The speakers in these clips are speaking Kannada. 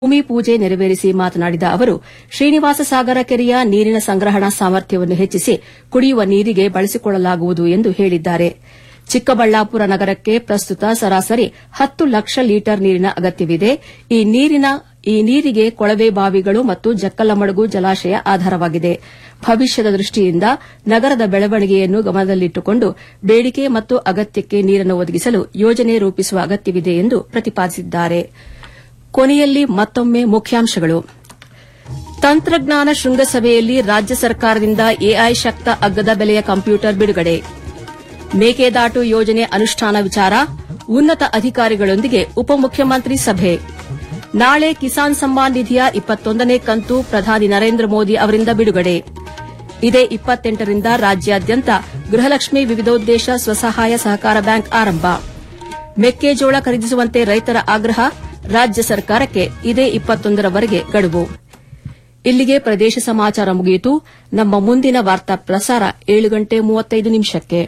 ಭೂಮಿ ಪೂಜೆ ನೆರವೇರಿಸಿ ಮಾತನಾಡಿದ ಅವರು ಶ್ರೀನಿವಾಸ ಸಾಗರ ಕೆರೆಯ ನೀರಿನ ಸಂಗ್ರಹಣಾ ಸಾಮರ್ಥ್ಯವನ್ನು ಹೆಚ್ಚಿಸಿ ಕುಡಿಯುವ ನೀರಿಗೆ ಬಳಸಿಕೊಳ್ಳಲಾಗುವುದು ಎಂದು ಹೇಳಿದ್ದಾರೆ ಚಿಕ್ಕಬಳ್ಳಾಪುರ ನಗರಕ್ಕೆ ಪ್ರಸ್ತುತ ಸರಾಸರಿ ಹತ್ತು ಲಕ್ಷ ಲೀಟರ್ ನೀರಿನ ಅಗತ್ಯವಿದೆ ಈ ನೀರಿಗೆ ಕೊಳವೆ ಬಾವಿಗಳು ಮತ್ತು ಜಕ್ಕಲಮಡುಗು ಜಲಾಶಯ ಆಧಾರವಾಗಿದೆ ಭವಿಷ್ಯದ ದೃಷ್ಟಿಯಿಂದ ನಗರದ ಬೆಳವಣಿಗೆಯನ್ನು ಗಮನದಲ್ಲಿಟ್ಟುಕೊಂಡು ಬೇಡಿಕೆ ಮತ್ತು ಅಗತ್ಯಕ್ಕೆ ನೀರನ್ನು ಒದಗಿಸಲು ಯೋಜನೆ ರೂಪಿಸುವ ಅಗತ್ಯವಿದೆ ಎಂದು ಪ್ರತಿಪಾದಿಸಿದ್ದಾರೆ ಕೊನೆಯಲ್ಲಿ ಮತ್ತೊಮ್ಮೆ ಮುಖ್ಯಾಂಶಗಳು ತಂತ್ರಜ್ಞಾನ ಶೃಂಗಸಭೆಯಲ್ಲಿ ರಾಜ್ಯ ಸರ್ಕಾರದಿಂದ ಎಐ ಶಕ್ತ ಅಗ್ಗದ ಬೆಲೆಯ ಕಂಪ್ಯೂಟರ್ ಬಿಡುಗಡೆ ಮೇಕೆದಾಟು ಯೋಜನೆ ಅನುಷ್ಠಾನ ವಿಚಾರ ಉನ್ನತ ಅಧಿಕಾರಿಗಳೊಂದಿಗೆ ಉಪಮುಖ್ಯಮಂತ್ರಿ ಸಭೆ ನಾಳೆ ಕಿಸಾನ್ ಸಮ್ಮಾನ್ ನಿಧಿಯ ಇಪ್ಪತ್ತೊಂದನೇ ಕಂತು ಪ್ರಧಾನಿ ನರೇಂದ್ರ ಮೋದಿ ಅವರಿಂದ ಬಿಡುಗಡೆ ಇದೇ ಇಪ್ಪತ್ತೆಂಟರಿಂದ ರಾಜ್ಯಾದ್ಯಂತ ಗೃಹಲಕ್ಷ್ಮಿ ವಿವಿಧೋದ್ದೇಶ ಸ್ವಸಹಾಯ ಸಹಕಾರ ಬ್ಯಾಂಕ್ ಆರಂಭ ಮೆಕ್ಕೆಜೋಳ ಖರೀದಿಸುವಂತೆ ರೈತರ ಆಗ್ರಹ ರಾಜ್ಯ ಸರ್ಕಾರಕ್ಕೆ ಇದೇ ಇಪ್ಪತ್ತೊಂದರವರೆಗೆ ಗಡುವು ಇಲ್ಲಿಗೆ ಪ್ರದೇಶ ಸಮಾಚಾರ ಮುಗಿಯಿತು ನಮ್ಮ ಮುಂದಿನ ವಾರ್ತಾ ಪ್ರಸಾರ ಏಳು ಗಂಟೆ ಮೂವತ್ತೈದು ನಿಮಿಷಕ್ಕೆ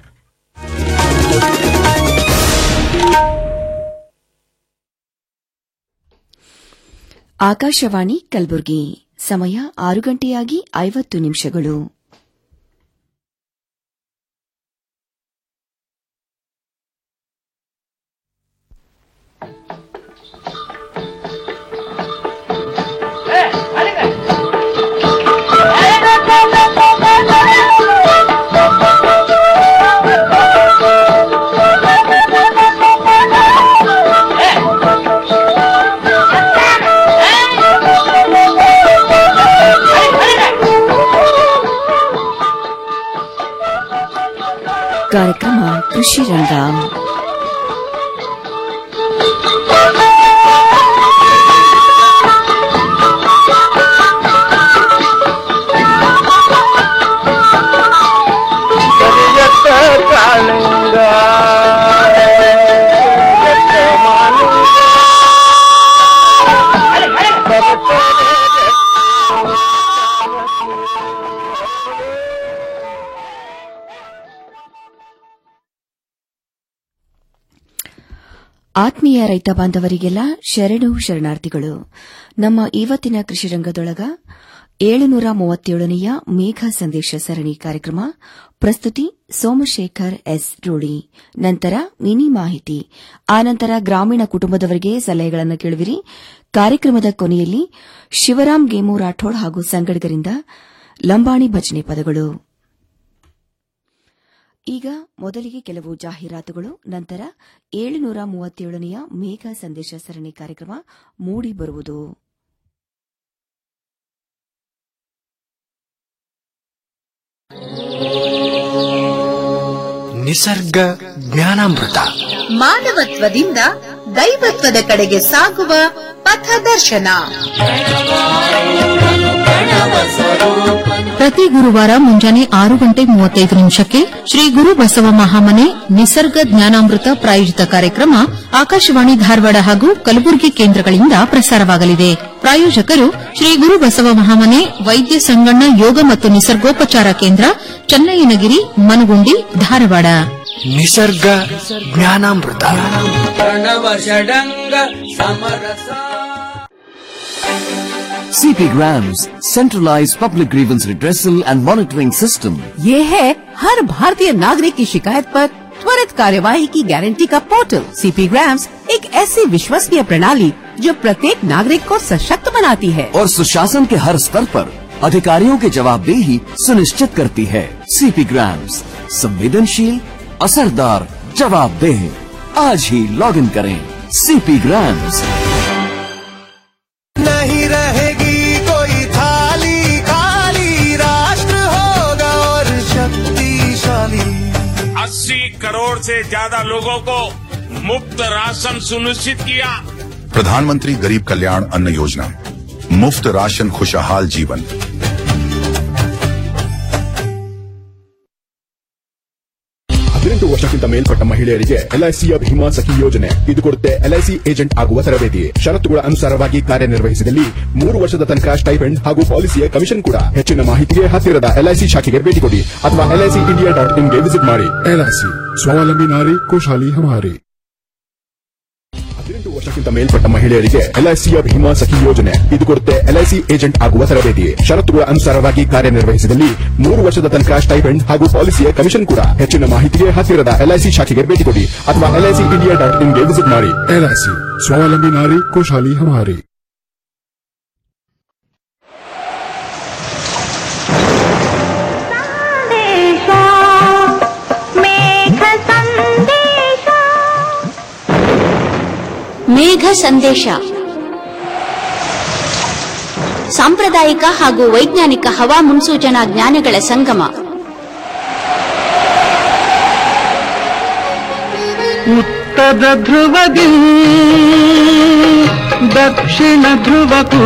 ಆಕಾಶವಾಣಿ ಕಲಬುರಗಿ ಸಮಯ ಆರು ಗಂಟೆಯಾಗಿ ಐವತ್ತು ನಿಮಿಷಗಳು ಕಾರ್ಯಕ್ರಮ ಕೃಷಿ ರಂಗ ಕರಿಯತ್ತ ಕಾಳಿಂಗ ಕರಿಯತ್ತ ಮಾಲಿಂಗ ಆತ್ಮೀಯ ರೈತ ಬಾಂಧವರಿಗೆಲ್ಲ ಶರಣು ಶರಣಾರ್ಥಿಗಳು ನಮ್ಮ ಇವತ್ತಿನ ಕೃಷಿ ರಂಗದೊಳಗ ಏಳುನೂರ ಮೂವತ್ತೇಳನೆಯ ಮೇಘ ಸಂದೇಶ ಸರಣಿ ಕಾರ್ಯಕ್ರಮ ಪ್ರಸ್ತುತಿ ಸೋಮಶೇಖರ್ ಎಸ್ ರೂಢಿ ನಂತರ ಮಿನಿ ಮಾಹಿತಿ ಆನಂತರ ಗ್ರಾಮೀಣ ಕುಟುಂಬದವರಿಗೆ ಸಲಹೆಗಳನ್ನು ಕೇಳುವಿರಿ ಕಾರ್ಯಕ್ರಮದ ಕೊನೆಯಲ್ಲಿ ಶಿವರಾಮ್ ಗೇಮು ರಾಠೋಡ್ ಹಾಗೂ ಸಂಗಡಿಗರಿಂದ ಲಂಬಾಣಿ ಭಜನೆ ಪದಗಳು ಈಗ ಮೊದಲಿಗೆ ಕೆಲವು ಜಾಹೀರಾತುಗಳು ನಂತರ ಏಳುನೂರ ಮೂವತ್ತೇಳನೆಯ ಮೇಘ ಸಂದೇಶ ಸರಣಿ ಕಾರ್ಯಕ್ರಮ ಮೂಡಿ ಬರುವುದು ನಿಸರ್ಗ ಜ್ಞಾನಾಮೃತ ಮಾನವತ್ವದಿಂದ ದೈವತ್ವದ ಕಡೆಗೆ ಸಾಗುವ ಪಥದರ್ಶನ ಪ್ರತಿ ಗುರುವಾರ ಮುಂಜಾನೆ ಆರು ಗಂಟೆ ಮೂವತ್ತೈದು ನಿಮಿಷಕ್ಕೆ ಶ್ರೀ ಗುರು ಬಸವ ಮಹಾಮನೆ ನಿಸರ್ಗ ಜ್ಞಾನಾಮೃತ ಪ್ರಾಯೋಜಿತ ಕಾರ್ಯಕ್ರಮ ಆಕಾಶವಾಣಿ ಧಾರವಾಡ ಹಾಗೂ ಕಲಬುರಗಿ ಕೇಂದ್ರಗಳಿಂದ ಪ್ರಸಾರವಾಗಲಿದೆ ಪ್ರಾಯೋಜಕರು ಶ್ರೀ ಗುರು ಬಸವ ಮಹಾಮನೆ ವೈದ್ಯ ಸಂಗಣ್ಣ ಯೋಗ ಮತ್ತು ನಿಸರ್ಗೋಪಚಾರ ಕೇಂದ್ರ ಚನ್ನಯ್ಯನಗಿರಿ ಮನಗುಂಡಿ ಧಾರವಾಡ ನಿಸರ್ಗ ಜ್ಞಾನಾಮೃತ CP Grams, centralized public grievance redressal and monitoring system. ये है हर भारतीय नागरिक की शिकायत पर त्वरित कार्यवाही की गारंटी का पोर्टल सीपी ग्राम्स एक ऐसी विश्वसनीय प्रणाली जो प्रत्येक नागरिक को सशक्त बनाती है और सुशासन के हर स्तर पर अधिकारियों की जवाबदेही सुनिश्चित करती है सीपी ग्राम्स संवेदनशील असरदार जवाबदेह आज ही लॉग इन करें सीपी ग्राम्स नहीं रहेगी कोई थाली खाली राष्ट्र होगा और शक्तिशाली अस्सी करोड़ से ज्यादा लोगों को मुफ्त राशन सुनिश्चित किया प्रधानमंत्री गरीब कल्याण अन्न योजना मुफ्त राशन खुशहाल जीवन ಹದಿನೆಂಟು ವರ್ಷಕ್ಕಿಂತ ಮೇಲ್ಪಟ್ಟ ಮಹಿಳೆಯರಿಗೆ ಎಲ್ಐಸಿಯ ಭೀಮಾ ಸಖಿ ಯೋಜನೆ ಇದು ಕೊಡುತ್ತೆ ಎಲ್ಐಸಿ ಏಜೆಂಟ್ ಆಗುವ ತರಬೇತಿ ಷರತ್ತುಗಳ ಅನುಸಾರವಾಗಿ ಕಾರ್ಯನಿರ್ವಹಿಸಿದಲ್ಲಿ ಮೂರು ವರ್ಷದ ತನಕ ಸ್ಟೈಫೆಂಡ್ ಹಾಗೂ ಪಾಲಿಸಿಯ ಕಮಿಷನ್ ಕೂಡ ಹೆಚ್ಚಿನ ಮಾಹಿತಿಗೆ ಹತ್ತಿರದ ಎಲ್ಐಸಿ ಶಾಖೆಗೆ ಭೇಟಿ ಕೊಡಿ ಅಥವಾ ಎಲ್ಐಸಿ ಇಂಡಿಯಾ ಡಾಟ್ ಇನ್ಗೆ ವಿಸಿಟ್ ಮಾಡಿ ಎಲ್ಐಸಿ ಸ್ವಾವಲಂಬಿ ನಾರಿ ಖುಷಾಲಿ ಹಮಾರಿ ಹದಿನೆಂಟು ವರ್ಷ ವರ್ಷಕ್ಕಿಂತ ಮೇಲ್ಪಟ್ಟ ಮಹಿಳೆಯರಿಗೆ ಎಲ್ಐಸಿಯ ಭೀಮಾ ಸಖಿ ಯೋಜನೆ ಇದು ಕೊಡುತ್ತೆ ಎಲ್ಐಸಿ ಏಜೆಂಟ್ ಆಗುವ ತರಬೇತಿ ಷರತ್ತುಗಳ ಅನುಸಾರವಾಗಿ ಕಾರ್ಯನಿರ್ವಹಿಸಿದಲ್ಲಿ ಮೂರು ವರ್ಷದ ತನಕ ಸ್ಟೈಪೆಂಡ್ ಹಾಗೂ ಪಾಲಿಸಿಯ ಕಮಿಷನ್ ಕೂಡ ಹೆಚ್ಚಿನ ಮಾಹಿತಿಗೆ ಹತ್ತಿರದ ಎಲ್ಐಸಿ ಶಾಖೆಗೆ ಭೇಟಿ ಕೊಡಿ ಅಥವಾ ಎಲ್ಐಸಿ ಇಂಡಿಯಾ ಡಾಟ್ ಇನ್ಗೆ ವಿಸಿಟ್ ಮಾಡಿ ಎಲ್ಐಸಿ ಸ್ವಾವಲಂಬಿ ನಾರಿ ಖುಷಹಾಲಿ ಹಮಾರಿ ಮೇಘ ಸಂದೇಶ ಸಾಂಪ್ರದಾಯಿಕ ಹಾಗೂ ವೈಜ್ಞಾನಿಕ ಹವಾ ಮುನ್ಸೂಚನಾ ಜ್ಞಾನಗಳ ಸಂಗಮ ಉತ್ತರ ಧ್ರುವದಿ ದಕ್ಷಿಣ ಧ್ರುವಕ್ಕೂ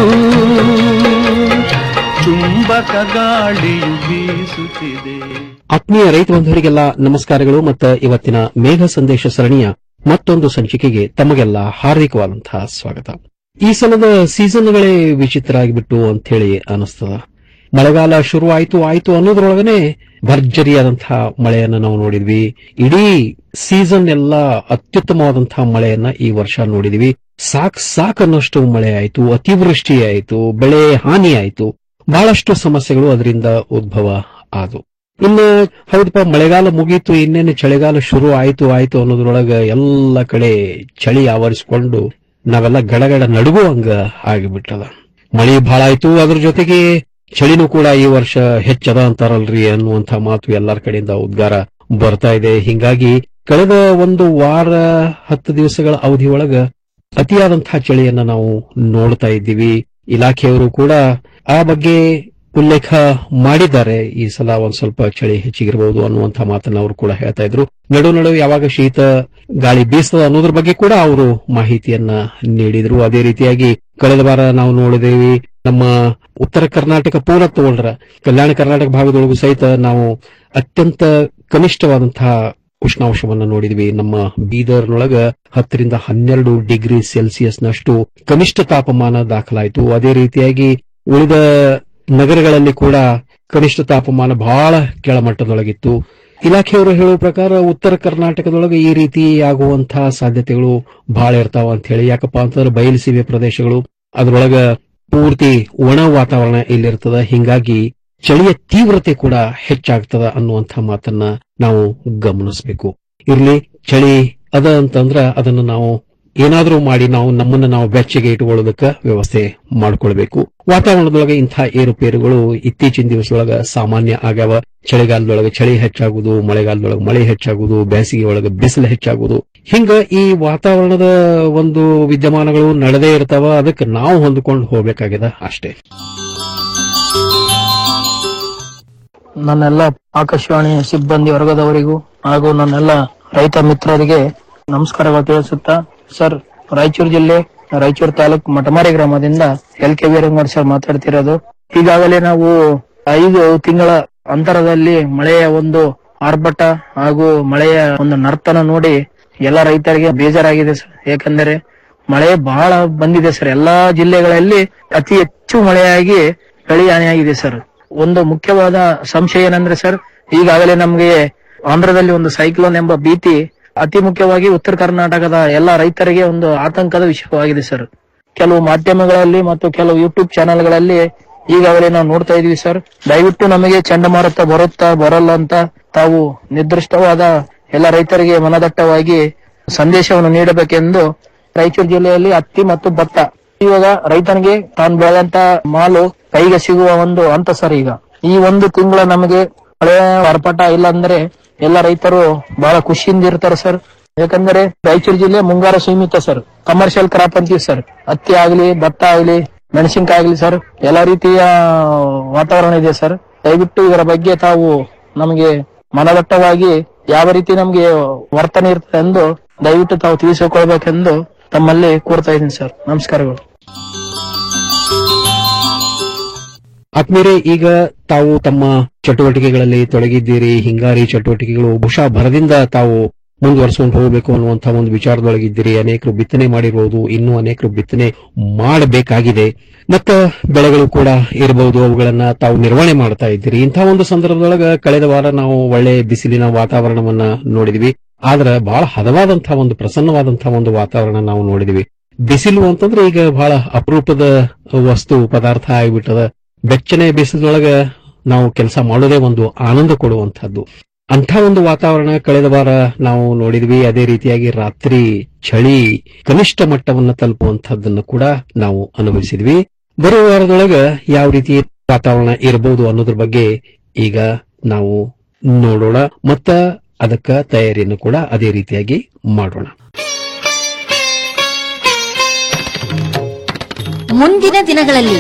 ಚುಂಬಕ ಗಾಳಿಯು ಬೀಸುತ್ತಿದೆ ಆತ್ಮೀಯ ರೈತ ಬಂಧುವರಿಗೆಲ್ಲ ನಮಸ್ಕಾರಗಳು ಮತ್ತು ಇವತ್ತಿನ ಮೇಘ ಸಂದೇಶ ಸರಣಿಯ ಮತ್ತೊಂದು ಸಂಚಿಕೆಗೆ ತಮಗೆಲ್ಲ ಹಾರ್ದಿಕವಾದಂತಹ ಸ್ವಾಗತ ಈ ಸಲದ ಸೀಸನ್ಗಳೇ ವಿಚಿತ್ರ ಆಗಿಬಿಟ್ಟು ಅಂತ ಹೇಳಿ ಅನಿಸ್ತದ ಮಳೆಗಾಲ ಶುರು ಆಯ್ತು ಆಯ್ತು ಅನ್ನೋದ್ರೊಳಗನೆ ಭರ್ಜರಿಯಾದಂತಹ ಮಳೆಯನ್ನ ನಾವು ನೋಡಿದ್ವಿ ಇಡೀ ಸೀಸನ್ ಎಲ್ಲ ಅತ್ಯುತ್ತಮವಾದಂತಹ ಮಳೆಯನ್ನ ಈ ವರ್ಷ ನೋಡಿದ್ವಿ ಸಾಕ್ ಸಾಕ್ ಅನ್ನೋಷ್ಟು ಮಳೆ ಆಯ್ತು ಅತಿವೃಷ್ಟಿ ಆಯ್ತು ಬೆಳೆ ಹಾನಿ ಆಯ್ತು ಬಹಳಷ್ಟು ಸಮಸ್ಯೆಗಳು ಅದರಿಂದ ಉದ್ಭವ ಆದವು ಇನ್ನು ಹೌದಪ್ಪ ಮಳೆಗಾಲ ಮುಗೀತು ಇನ್ನೇನು ಚಳಿಗಾಲ ಶುರು ಆಯ್ತು ಆಯ್ತು ಅನ್ನೋದ್ರೊಳಗ ಎಲ್ಲ ಕಡೆ ಚಳಿ ಆವರಿಸಿಕೊಂಡು ನಾವೆಲ್ಲ ಗಡಗಡ ನಡುಗುವಂಗ ಆಗಿಬಿಟ್ಟದ ಮಳಿ ಬಹಳ ಆಯ್ತು ಅದ್ರ ಜೊತೆಗೆ ಚಳಿನೂ ಕೂಡ ಈ ವರ್ಷ ಹೆಚ್ಚದ ಅಂತಾರಲ್ರಿ ಅನ್ನುವಂಥ ಮಾತು ಎಲ್ಲರ ಕಡೆಯಿಂದ ಉದ್ಗಾರ ಬರ್ತಾ ಇದೆ ಹಿಂಗಾಗಿ ಕಳೆದ ಒಂದು ವಾರ ಹತ್ತು ದಿವಸಗಳ ಅವಧಿ ಒಳಗ ಅತಿಯಾದಂತಹ ಚಳಿಯನ್ನ ನಾವು ನೋಡ್ತಾ ಇದ್ದೀವಿ ಇಲಾಖೆಯವರು ಕೂಡ ಆ ಬಗ್ಗೆ ಉಲ್ಲೇಖ ಮಾಡಿದ್ದಾರೆ ಈ ಸಲ ಒಂದ್ ಸ್ವಲ್ಪ ಚಳಿ ಹೆಚ್ಚಿಗಿರಬಹುದು ಅನ್ನುವಂಥ ಮಾತನ್ನ ಅವರು ಕೂಡ ಹೇಳ್ತಾ ಇದ್ರು ನಡು ನಡುವೆ ಯಾವಾಗ ಶೀತ ಗಾಳಿ ಬೀಸ್ತದ ಅನ್ನೋದ್ರ ಬಗ್ಗೆ ಕೂಡ ಅವರು ಮಾಹಿತಿಯನ್ನ ನೀಡಿದ್ರು ಅದೇ ರೀತಿಯಾಗಿ ಕಳೆದ ವಾರ ನಾವು ನೋಡಿದೇವಿ ನಮ್ಮ ಉತ್ತರ ಕರ್ನಾಟಕ ಪೂರ ತಗೊಂಡ್ರ ಕಲ್ಯಾಣ ಕರ್ನಾಟಕ ಭಾಗದೊಳಗೂ ಸಹಿತ ನಾವು ಅತ್ಯಂತ ಕನಿಷ್ಠವಾದಂತಹ ಉಷ್ಣಾಂಶವನ್ನ ನೋಡಿದ್ವಿ ನಮ್ಮ ಬೀದರ್ನೊಳಗ ಹತ್ತರಿಂದ ಹನ್ನೆರಡು ಡಿಗ್ರಿ ಸೆಲ್ಸಿಯಸ್ನಷ್ಟು ಕನಿಷ್ಠ ತಾಪಮಾನ ದಾಖಲಾಯಿತು ಅದೇ ರೀತಿಯಾಗಿ ಉಳಿದ ನಗರಗಳಲ್ಲಿ ಕೂಡ ಕನಿಷ್ಠ ತಾಪಮಾನ ಬಹಳ ಕೆಳಮಟ್ಟದೊಳಗಿತ್ತು ಇಲಾಖೆಯವರು ಹೇಳುವ ಪ್ರಕಾರ ಉತ್ತರ ಕರ್ನಾಟಕದೊಳಗೆ ಈ ರೀತಿ ಆಗುವಂತಹ ಸಾಧ್ಯತೆಗಳು ಬಹಳ ಇರ್ತಾವ ಅಂತ ಹೇಳಿ ಯಾಕಪ್ಪ ಅಂತಂದ್ರೆ ಬಯಲುಸೀಮೆ ಪ್ರದೇಶಗಳು ಅದರೊಳಗ ಪೂರ್ತಿ ಒಣ ವಾತಾವರಣ ಇಲ್ಲಿರ್ತದ ಹಿಂಗಾಗಿ ಚಳಿಯ ತೀವ್ರತೆ ಕೂಡ ಹೆಚ್ಚಾಗ್ತದ ಅನ್ನುವಂಥ ಮಾತನ್ನ ನಾವು ಗಮನಿಸಬೇಕು ಇರ್ಲಿ ಚಳಿ ಅದ ಅಂತಂದ್ರ ಅದನ್ನು ನಾವು ಏನಾದರೂ ಮಾಡಿ ನಾವು ನಮ್ಮನ್ನ ನಾವು ಬೆಚ್ಚಗೆ ಇಟ್ಟುಕೊಳ್ಳೋದಕ್ಕೆ ವ್ಯವಸ್ಥೆ ಮಾಡಿಕೊಳ್ಬೇಕು ವಾತಾವರಣದೊಳಗೆ ಇಂಥ ಏರುಪೇರುಗಳು ಇತ್ತೀಚಿನ ದಿವಸದೊಳಗ ಸಾಮಾನ್ಯ ಆಗ್ಯಾವ ಚಳಿಗಾಲದೊಳಗೆ ಚಳಿ ಹೆಚ್ಚಾಗುವುದು ಮಳೆಗಾಲದೊಳಗೆ ಮಳೆ ಹೆಚ್ಚಾಗುವುದು ಬೇಸಿಗೆ ಒಳಗೆ ಬಿಸಿಲು ಹೆಚ್ಚಾಗುವುದು ಹಿಂಗ ಈ ವಾತಾವರಣದ ಒಂದು ವಿದ್ಯಮಾನಗಳು ನಡೆದೇ ಇರ್ತಾವ ಅದಕ್ಕೆ ನಾವು ಹೊಂದಿಕೊಂಡು ಹೋಗ್ಬೇಕಾಗಿದೆ ಅಷ್ಟೇ ನನ್ನೆಲ್ಲ ಆಕಾಶವಾಣಿ ಸಿಬ್ಬಂದಿ ವರ್ಗದವರಿಗೂ ಹಾಗೂ ನನ್ನೆಲ್ಲ ರೈತ ಮಿತ್ರರಿಗೆ ನಮಸ್ಕಾರಗಳು ತಿಳಿಸುತ್ತಾ ಸರ್ ರಾಯಚೂರು ಜಿಲ್ಲೆ ರಾಯಚೂರು ತಾಲೂಕು ಮಟಮಾರಿ ಗ್ರಾಮದಿಂದ ಎಲ್ ಕೆ ವೀರಂಗೌಡ್ ಸರ್ ಮಾತಾಡ್ತಿರೋದು ಈಗಾಗಲೇ ನಾವು ಐದು ತಿಂಗಳ ಅಂತರದಲ್ಲಿ ಮಳೆಯ ಒಂದು ಆರ್ಭಟ ಹಾಗೂ ಮಳೆಯ ಒಂದು ನರ್ತನ ನೋಡಿ ಎಲ್ಲ ರೈತರಿಗೆ ಬೇಜಾರಾಗಿದೆ ಸರ್ ಯಾಕಂದರೆ ಮಳೆ ಬಹಳ ಬಂದಿದೆ ಸರ್ ಎಲ್ಲಾ ಜಿಲ್ಲೆಗಳಲ್ಲಿ ಅತಿ ಹೆಚ್ಚು ಮಳೆಯಾಗಿ ಬೆಳೆ ಹಾನಿಯಾಗಿದೆ ಸರ್ ಒಂದು ಮುಖ್ಯವಾದ ಸಂಶಯ ಏನಂದ್ರೆ ಸರ್ ಈಗಾಗಲೇ ನಮಗೆ ಆಂಧ್ರದಲ್ಲಿ ಒಂದು ಸೈಕ್ಲೋನ್ ಎಂಬ ಭೀತಿ ಅತಿ ಮುಖ್ಯವಾಗಿ ಉತ್ತರ ಕರ್ನಾಟಕದ ಎಲ್ಲ ರೈತರಿಗೆ ಒಂದು ಆತಂಕದ ವಿಷಯವಾಗಿದೆ ಸರ್ ಕೆಲವು ಮಾಧ್ಯಮಗಳಲ್ಲಿ ಮತ್ತು ಕೆಲವು ಯೂಟ್ಯೂಬ್ ಚಾನೆಲ್ಗಳಲ್ಲಿ ಈಗಾಗಲೇ ನಾವು ನೋಡ್ತಾ ಇದೀವಿ ಸರ್ ದಯವಿಟ್ಟು ನಮಗೆ ಚಂಡಮಾರುತ ಬರುತ್ತಾ ಬರಲ್ಲ ಅಂತ ತಾವು ನಿರ್ದಿಷ್ಟವಾದ ಎಲ್ಲ ರೈತರಿಗೆ ಮನದಟ್ಟವಾಗಿ ಸಂದೇಶವನ್ನು ನೀಡಬೇಕೆಂದು ರಾಯಚೂರು ಜಿಲ್ಲೆಯಲ್ಲಿ ಹತ್ತಿ ಮತ್ತು ಭತ್ತ ಇವಾಗ ರೈತನಿಗೆ ತಾನು ಬೆಳೆದಂತ ಮಾಲು ಕೈಗೆ ಸಿಗುವ ಒಂದು ಹಂತ ಸರ್ ಈಗ ಈ ಒಂದು ತಿಂಗಳ ನಮಗೆ ಮಳೆಯ ಆರ್ಭಟ ಇಲ್ಲ ಅಂದ್ರೆ ಎಲ್ಲ ರೈತರು ಬಹಳ ಖುಷಿಯಿಂದ ಇರ್ತಾರೆ ಸರ್ ಯಾಕಂದ್ರೆ ರಾಯಚೂರು ಜಿಲ್ಲೆ ಮುಂಗಾರು ಸೀಮಿತ ಸರ್ ಕಮರ್ಷಿಯಲ್ ಕ್ರಾಪ್ ಅಂತೀವಿ ಸರ್ ಹತ್ತಿ ಆಗ್ಲಿ ಭತ್ತ ಆಗ್ಲಿ ಮೆಣಸಿನಕಾಯಿ ಆಗ್ಲಿ ಸರ್ ಎಲ್ಲಾ ರೀತಿಯ ವಾತಾವರಣ ಇದೆ ಸರ್ ದಯವಿಟ್ಟು ಇದರ ಬಗ್ಗೆ ತಾವು ನಮಗೆ ಮನದಟ್ಟವಾಗಿ ಯಾವ ರೀತಿ ನಮಗೆ ವರ್ತನೆ ಇರ್ತದೆ ಎಂದು ದಯವಿಟ್ಟು ತಾವು ತಿಳಿಸಿಕೊಳ್ಬೇಕೆಂದು ತಮ್ಮಲ್ಲಿ ಕೋರ್ತಾ ಇದ್ದೀನಿ ಸರ್ ನಮಸ್ಕಾರಗಳು ಆತ್ಮೀಯರೇ ಈಗ ತಾವು ತಮ್ಮ ಚಟುವಟಿಕೆಗಳಲ್ಲಿ ತೊಡಗಿದ್ದೀರಿ ಹಿಂಗಾರಿ ಚಟುವಟಿಕೆಗಳು ಬಹುಶಃ ಭರದಿಂದ ತಾವು ಮುಂದುವರಿಸಿಕೊಂಡು ಹೋಗಬೇಕು ಅನ್ನುವಂತಹ ಒಂದು ವಿಚಾರದೊಳಗಿದ್ದೀರಿ ಅನೇಕರು ಬಿತ್ತನೆ ಮಾಡಿರಬಹುದು ಇನ್ನೂ ಅನೇಕರು ಬಿತ್ತನೆ ಮಾಡಬೇಕಾಗಿದೆ ಮತ್ತ ಬೆಳೆಗಳು ಕೂಡ ಇರಬಹುದು ಅವುಗಳನ್ನ ತಾವು ನಿರ್ವಹಣೆ ಮಾಡ್ತಾ ಇದ್ದೀರಿ ಇಂತಹ ಒಂದು ಸಂದರ್ಭದೊಳಗ ಕಳೆದ ವಾರ ನಾವು ಒಳ್ಳೆ ಬಿಸಿಲಿನ ವಾತಾವರಣವನ್ನ ನೋಡಿದ್ವಿ ಆದ್ರೆ ಬಹಳ ಹದವಾದಂತಹ ಒಂದು ಪ್ರಸನ್ನವಾದಂತಹ ಒಂದು ವಾತಾವರಣ ನಾವು ನೋಡಿದ್ವಿ ಬಿಸಿಲು ಅಂತಂದ್ರೆ ಈಗ ಬಹಳ ಅಪರೂಪದ ವಸ್ತು ಪದಾರ್ಥ ಆಗಿಬಿಟ್ಟದ ಬೆಚ್ಚನೆ ಬಿಸಿಲೊಳಗ ನಾವು ಕೆಲಸ ಮಾಡೋದೇ ಒಂದು ಆನಂದ ಕೊಡುವಂತಹದ್ದು ಅಂಥ ಒಂದು ವಾತಾವರಣ ಕಳೆದ ವಾರ ನಾವು ನೋಡಿದ್ವಿ ಅದೇ ರೀತಿಯಾಗಿ ರಾತ್ರಿ ಚಳಿ ಕನಿಷ್ಠ ಮಟ್ಟವನ್ನು ತಲುಪುವಂತಹದ್ದನ್ನು ಕೂಡ ನಾವು ಅನುಭವಿಸಿದ್ವಿ ಬರುವ ವಾರದೊಳಗ ಯಾವ ರೀತಿ ವಾತಾವರಣ ಇರಬಹುದು ಅನ್ನೋದ್ರ ಬಗ್ಗೆ ಈಗ ನಾವು ನೋಡೋಣ ಮತ್ತ ಅದಕ್ಕ ತಯಾರಿಯನ್ನು ಕೂಡ ಅದೇ ರೀತಿಯಾಗಿ ಮಾಡೋಣ ಮುಂದಿನ ದಿನಗಳಲ್ಲಿ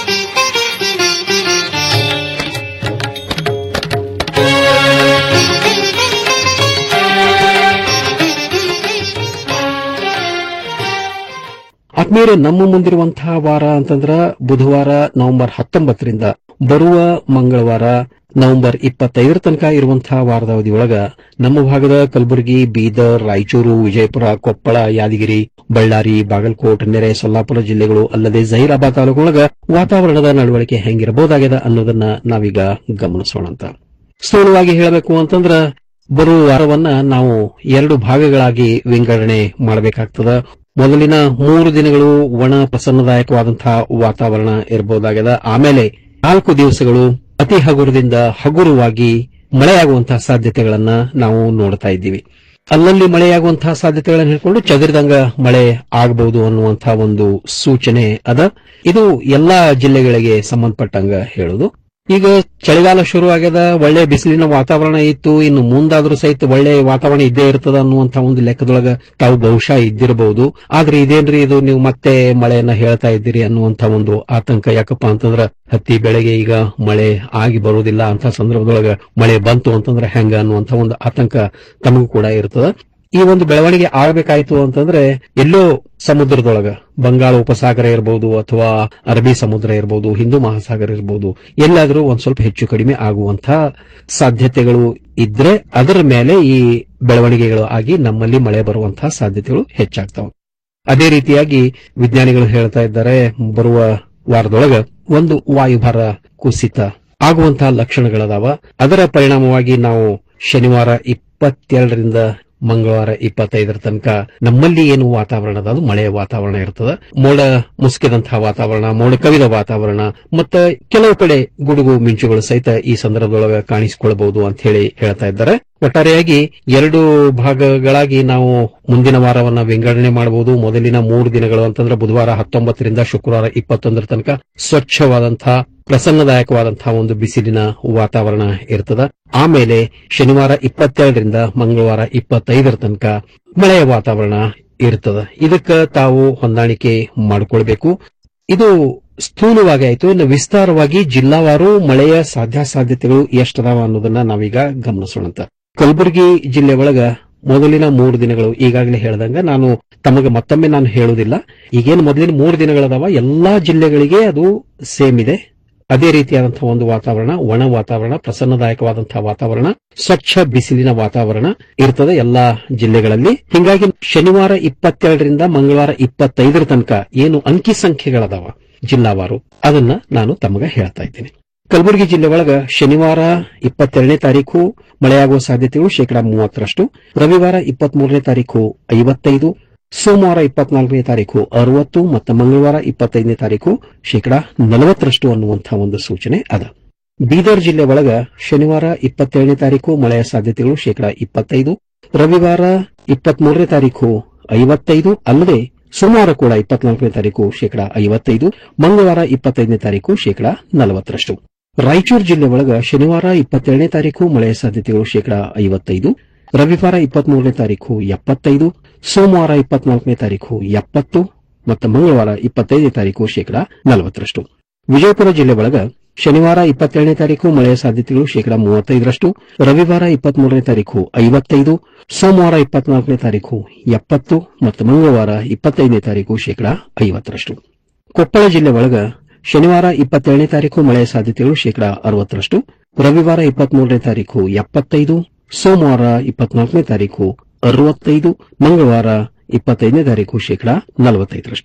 ಆತ್ಮೀಯರೇ ನಮ್ಮ ಮುಂದಿರುವಂತಹ ವಾರ ಅಂತಂದ್ರ ಬುಧವಾರ ನವೆಂಬರ್ ಹತ್ತೊಂಬತ್ತರಿಂದ ಬರುವ ಮಂಗಳವಾರ ನವೆಂಬರ್ ಇಪ್ಪತ್ತೈದರ ತನಕ ಇರುವಂತಹ ವಾರದ ಅವಧಿಯೊಳಗ ನಮ್ಮ ಭಾಗದ ಕಲಬುರಗಿ ಬೀದರ್ ರಾಯಚೂರು ವಿಜಯಪುರ ಕೊಪ್ಪಳ ಯಾದಗಿರಿ ಬಳ್ಳಾರಿ ಬಾಗಲಕೋಟ್ ನೆರೆ ಸೊಲ್ಲಾಪುರ ಜಿಲ್ಲೆಗಳು ಅಲ್ಲದೆ ಜಹೀರಾಬಾದ್ ತಾಲೂಕೊಳಗ ವಾತಾವರಣದ ನಡವಳಿಕೆ ಹೆಂಗಿರಬಹುದಾಗಿದೆ ಅನ್ನೋದನ್ನ ನಾವೀಗ ಗಮನಿಸೋಣ ಅಂತ ಸ್ಥೂಲವಾಗಿ ಹೇಳಬೇಕು ಅಂತಂದ್ರ ಬರುವ ವಾರವನ್ನ ನಾವು ಎರಡು ಭಾಗಗಳಾಗಿ ವಿಂಗಡಣೆ ಮಾಡಬೇಕಾಗ್ತದ ಮೊದಲಿನ ಮೂರು ದಿನಗಳು ಒಣ ಪ್ರಸನ್ನದಾಯಕವಾದಂತಹ ವಾತಾವರಣ ಇರಬಹುದಾಗಿದೆ ಆಮೇಲೆ ನಾಲ್ಕು ದಿವಸಗಳು ಅತಿ ಹಗುರದಿಂದ ಹಗುರವಾಗಿ ಮಳೆಯಾಗುವಂತಹ ಸಾಧ್ಯತೆಗಳನ್ನ ನಾವು ನೋಡ್ತಾ ಇದ್ದೀವಿ ಅಲ್ಲಲ್ಲಿ ಮಳೆಯಾಗುವಂತಹ ಸಾಧ್ಯತೆಗಳನ್ನು ಹೇಳ್ಕೊಂಡು ಚದುರಿದಂಗ ಮಳೆ ಆಗಬಹುದು ಅನ್ನುವಂತಹ ಒಂದು ಸೂಚನೆ ಅದ ಇದು ಎಲ್ಲಾ ಜಿಲ್ಲೆಗಳಿಗೆ ಸಂಬಂಧಪಟ್ಟಂಗ ಹೇಳುದು ಈಗ ಚಳಿಗಾಲ ಶುರು ಆಗ್ಯದ ಒಳ್ಳೆ ಬಿಸಿಲಿನ ವಾತಾವರಣ ಇತ್ತು ಇನ್ನು ಮುಂದಾದ್ರೂ ಸಹಿತ ಒಳ್ಳೆ ವಾತಾವರಣ ಇದ್ದೇ ಇರ್ತದ ಅನ್ನುವಂತ ಒಂದು ಲೆಕ್ಕದೊಳಗ ತಾವು ಬಹುಶಃ ಇದ್ದಿರಬಹುದು ಆದ್ರೆ ಇದೇನ್ರಿ ಇದು ನೀವು ಮತ್ತೆ ಮಳೆಯನ್ನ ಹೇಳ್ತಾ ಇದ್ದೀರಿ ಅನ್ನುವಂತ ಒಂದು ಆತಂಕ ಯಾಕಪ್ಪ ಅಂತಂದ್ರ ಹತ್ತಿ ಬೆಳೆಗೆ ಈಗ ಮಳೆ ಆಗಿ ಬರುವುದಿಲ್ಲ ಅಂತ ಸಂದರ್ಭದೊಳಗ ಮಳೆ ಬಂತು ಅಂತಂದ್ರೆ ಹೆಂಗ ಅನ್ನುವಂತ ಒಂದು ಆತಂಕ ತಮಗೂ ಕೂಡ ಇರ್ತದ ಈ ಒಂದು ಬೆಳವಣಿಗೆ ಆಗಬೇಕಾಯ್ತು ಅಂತಂದ್ರೆ ಎಲ್ಲೋ ಸಮುದ್ರದೊಳಗ ಬಂಗಾಳ ಉಪಸಾಗರ ಇರಬಹುದು ಅಥವಾ ಅರಬ್ಬಿ ಸಮುದ್ರ ಇರಬಹುದು ಹಿಂದೂ ಮಹಾಸಾಗರ ಇರಬಹುದು ಎಲ್ಲಾದರೂ ಒಂದ್ ಸ್ವಲ್ಪ ಹೆಚ್ಚು ಕಡಿಮೆ ಆಗುವಂತಹ ಸಾಧ್ಯತೆಗಳು ಇದ್ರೆ ಅದರ ಮೇಲೆ ಈ ಬೆಳವಣಿಗೆಗಳು ಆಗಿ ನಮ್ಮಲ್ಲಿ ಮಳೆ ಬರುವಂತಹ ಸಾಧ್ಯತೆಗಳು ಹೆಚ್ಚಾಗ್ತವೆ ಅದೇ ರೀತಿಯಾಗಿ ವಿಜ್ಞಾನಿಗಳು ಹೇಳ್ತಾ ಇದ್ದಾರೆ ಬರುವ ವಾರದೊಳಗ ಒಂದು ವಾಯುಭಾರ ಕುಸಿತ ಆಗುವಂತಹ ಲಕ್ಷಣಗಳದಾವ ಅದರ ಪರಿಣಾಮವಾಗಿ ನಾವು ಶನಿವಾರ ಇಪ್ಪತ್ತೆರಡರಿಂದ ಮಂಗಳವಾರ ಇಪ್ಪತ್ತೈದರ ತನಕ ನಮ್ಮಲ್ಲಿ ಏನು ವಾತಾವರಣ ಅದ ಅದು ಮಳೆಯ ವಾತಾವರಣ ಇರ್ತದ ಮೋಡ ಮುಸುಕಿದಂತಹ ವಾತಾವರಣ ಮೋಡ ಕವಿದ ವಾತಾವರಣ ಮತ್ತೆ ಕೆಲವು ಕಡೆ ಗುಡುಗು ಮಿಂಚುಗಳು ಸಹಿತ ಈ ಸಂದರ್ಭದೊಳಗ ಕಾಣಿಸಿಕೊಳ್ಳಬಹುದು ಅಂತ ಹೇಳಿ ಹೇಳ್ತಾ ಇದ್ದಾರೆ ಒಟ್ಟಾರೆಯಾಗಿ ಎರಡು ಭಾಗಗಳಾಗಿ ನಾವು ಮುಂದಿನ ವಾರವನ್ನ ವಿಂಗಡಣೆ ಮಾಡಬಹುದು ಮೊದಲಿನ ಮೂರು ದಿನಗಳು ಅಂತಂದ್ರೆ ಬುಧವಾರ ಹತ್ತೊಂಬತ್ತರಿಂದ ಶುಕ್ರವಾರ ಇಪ್ಪತ್ತೊಂದರ ತನಕ ಸ್ವಚ್ಛವಾದಂತಹ ಪ್ರಸನ್ನದಾಯಕವಾದಂತಹ ಒಂದು ಬಿಸಿಲಿನ ವಾತಾವರಣ ಇರ್ತದ ಆಮೇಲೆ ಶನಿವಾರ ಇಪ್ಪತ್ತೆರಡರಿಂದ ಮಂಗಳವಾರ ಇಪ್ಪತ್ತೈದರ ತನಕ ಮಳೆಯ ವಾತಾವರಣ ಇರ್ತದ ಇದಕ್ಕ ತಾವು ಹೊಂದಾಣಿಕೆ ಮಾಡಿಕೊಳ್ಬೇಕು ಇದು ಸ್ಥೂಲವಾಗಿ ಆಯ್ತು ಇನ್ನು ವಿಸ್ತಾರವಾಗಿ ಜಿಲ್ಲಾವಾರು ಮಳೆಯ ಸಾಧ್ಯಾಸಾಧ್ಯತೆಗಳು ಎಷ್ಟದಾವ ಅನ್ನೋದನ್ನ ನಾವೀಗ ಗಮನಿಸೋಣಂತ ಕಲಬುರಗಿ ಜಿಲ್ಲೆ ಒಳಗ ಮೊದಲಿನ ಮೂರು ದಿನಗಳು ಈಗಾಗಲೇ ಹೇಳ್ದಂಗ ನಾನು ತಮಗೆ ಮತ್ತೊಮ್ಮೆ ನಾನು ಹೇಳುವುದಿಲ್ಲ ಈಗೇನು ಮೊದಲಿನ ಮೂರು ದಿನಗಳದಾವ ಎಲ್ಲಾ ಜಿಲ್ಲೆಗಳಿಗೆ ಅದು ಸೇಮ್ ಇದೆ ಅದೇ ರೀತಿಯಾದಂತಹ ಒಂದು ವಾತಾವರಣ ಒಣ ವಾತಾವರಣ ಪ್ರಸನ್ನದಾಯಕವಾದಂತಹ ವಾತಾವರಣ ಸ್ವಚ್ಛ ಬಿಸಿಲಿನ ವಾತಾವರಣ ಇರ್ತದೆ ಎಲ್ಲಾ ಜಿಲ್ಲೆಗಳಲ್ಲಿ ಹಿಂಗಾಗಿ ಶನಿವಾರ ಇಪ್ಪತ್ತೆರಡರಿಂದ ಮಂಗಳವಾರ ಇಪ್ಪತ್ತೈದರ ತನಕ ಏನು ಅಂಕಿ ಸಂಖ್ಯೆಗಳದಾವ ಜಿಲ್ಲಾವಾರು ಅದನ್ನ ನಾನು ತಮಗ ಹೇಳ್ತಾ ಇದ್ದೀನಿ ಕಲಬುರಗಿ ಜಿಲ್ಲೆ ಒಳಗ ಶನಿವಾರ ಇಪ್ಪತ್ತೆರಡನೇ ತಾರೀಕು ಮಳೆಯಾಗುವ ಸಾಧ್ಯತೆಗಳು ಶೇಕಡಾ ಮೂವತ್ತರಷ್ಟು ರವಿವಾರ ಇಪ್ಪತ್ಮೂರನೇ ತಾರೀಕು ಐವತ್ತೈದು ಸೋಮವಾರ ಇಪ್ಪತ್ನಾಲ್ಕನೇ ತಾರೀಕು ಅರವತ್ತು ಮತ್ತು ಮಂಗಳವಾರ ಇಪ್ಪತ್ತೈದನೇ ತಾರೀಕು ಶೇಕಡಾ ನಲವತ್ತರಷ್ಟು ಅನ್ನುವಂತಹ ಒಂದು ಸೂಚನೆ ಅದ ಬೀದರ್ ಜಿಲ್ಲೆ ಒಳಗ ಶನಿವಾರ ಇಪ್ಪತ್ತೇಳನೇ ತಾರೀಕು ಮಳೆಯ ಸಾಧ್ಯತೆಗಳು ಶೇಕಡಾ ಇಪ್ಪತ್ತೈದು ರವಿವಾರ ಇಪ್ಪತ್ಮೂರನೇ ತಾರೀಕು ಐವತ್ತೈದು ಅಲ್ಲದೆ ಸೋಮವಾರ ಕೂಡ ಇಪ್ಪತ್ನಾಲ್ಕನೇ ತಾರೀಕು ಶೇಕಡಾ ಐವತ್ತೈದು ಮಂಗಳವಾರ ಇಪ್ಪತ್ತೈದನೇ ತಾರೀಕು ಶೇಕಡಾ ನಲವತ್ತರಷ್ಟು ರಾಯಚೂರು ಜಿಲ್ಲೆ ಒಳಗ ಶನಿವಾರ ಇಪ್ಪತ್ತೆರಡನೇ ತಾರೀಕು ಮಳೆಯ ಸಾಧ್ಯತೆಗಳು ಶೇಕಡಾ ಐವತ್ತೈದು ರವಿವಾರ ಇಪ್ಪತ್ಮೂರನೇ ತಾರೀಕು ಎಪ್ಪತ್ತೈದು ಸೋಮವಾರ ಇಪ್ಪತ್ನಾಲ್ಕನೇ ತಾರೀಕು ಎಪ್ಪತ್ತು ಮತ್ತು ಮಂಗಳವಾರ ಇಪ್ಪತ್ತೈದನೇ ತಾರೀಕು ಶೇಕಡಾ ನಲವತ್ತರಷ್ಟು ವಿಜಯಪುರ ಜಿಲ್ಲೆ ಒಳಗ ಶನಿವಾರ ಇಪ್ಪತ್ತೇಳನೇ ತಾರೀಕು ಮಳೆಯ ಸಾಧ್ಯತೆಗಳು ಶೇಕಡಾ ಮೂವತ್ತೈದರಷ್ಟು ರವಿವಾರ ಇಪ್ಪತ್ಮೂರನೇ ತಾರೀಕು ಐವತ್ತೈದು ಸೋಮವಾರ ಇಪ್ಪತ್ನಾಲ್ಕನೇ ತಾರೀಕು ಎಪ್ಪತ್ತು ಮತ್ತು ಮಂಗಳವಾರ ಇಪ್ಪತ್ತೈದನೇ ತಾರೀಕು ಶೇಕಡಾ ಐವತ್ತರಷ್ಟು ಕೊಪ್ಪಳ ಜಿಲ್ಲೆ ಒಳಗ ಶನಿವಾರ ಇಪ್ಪತ್ತೇಳನೇ ತಾರೀಕು ಮಳೆಯ ಸಾಧ್ಯತೆಗಳು ಶೇಕಡಾ ಅರವತ್ತರಷ್ಟು ರವಿವಾರ ಇಪ್ಪತ್ಮೂರನೇ ತಾರೀಕು ಎಪ್ಪತ್ತೈದು ಸೋಮವಾರ ಇಪ್ಪತ್ನಾಲ್ಕನೇ ತಾರೀಕು ಅರವತ್ತೈದು ಮಂಗಳವಾರ ಇಪ್ಪತ್ತೈದನೇ ತಾರೀಕು ಶೇಕಡಾ ನಲವತ್ತೈದರಷ್ಟು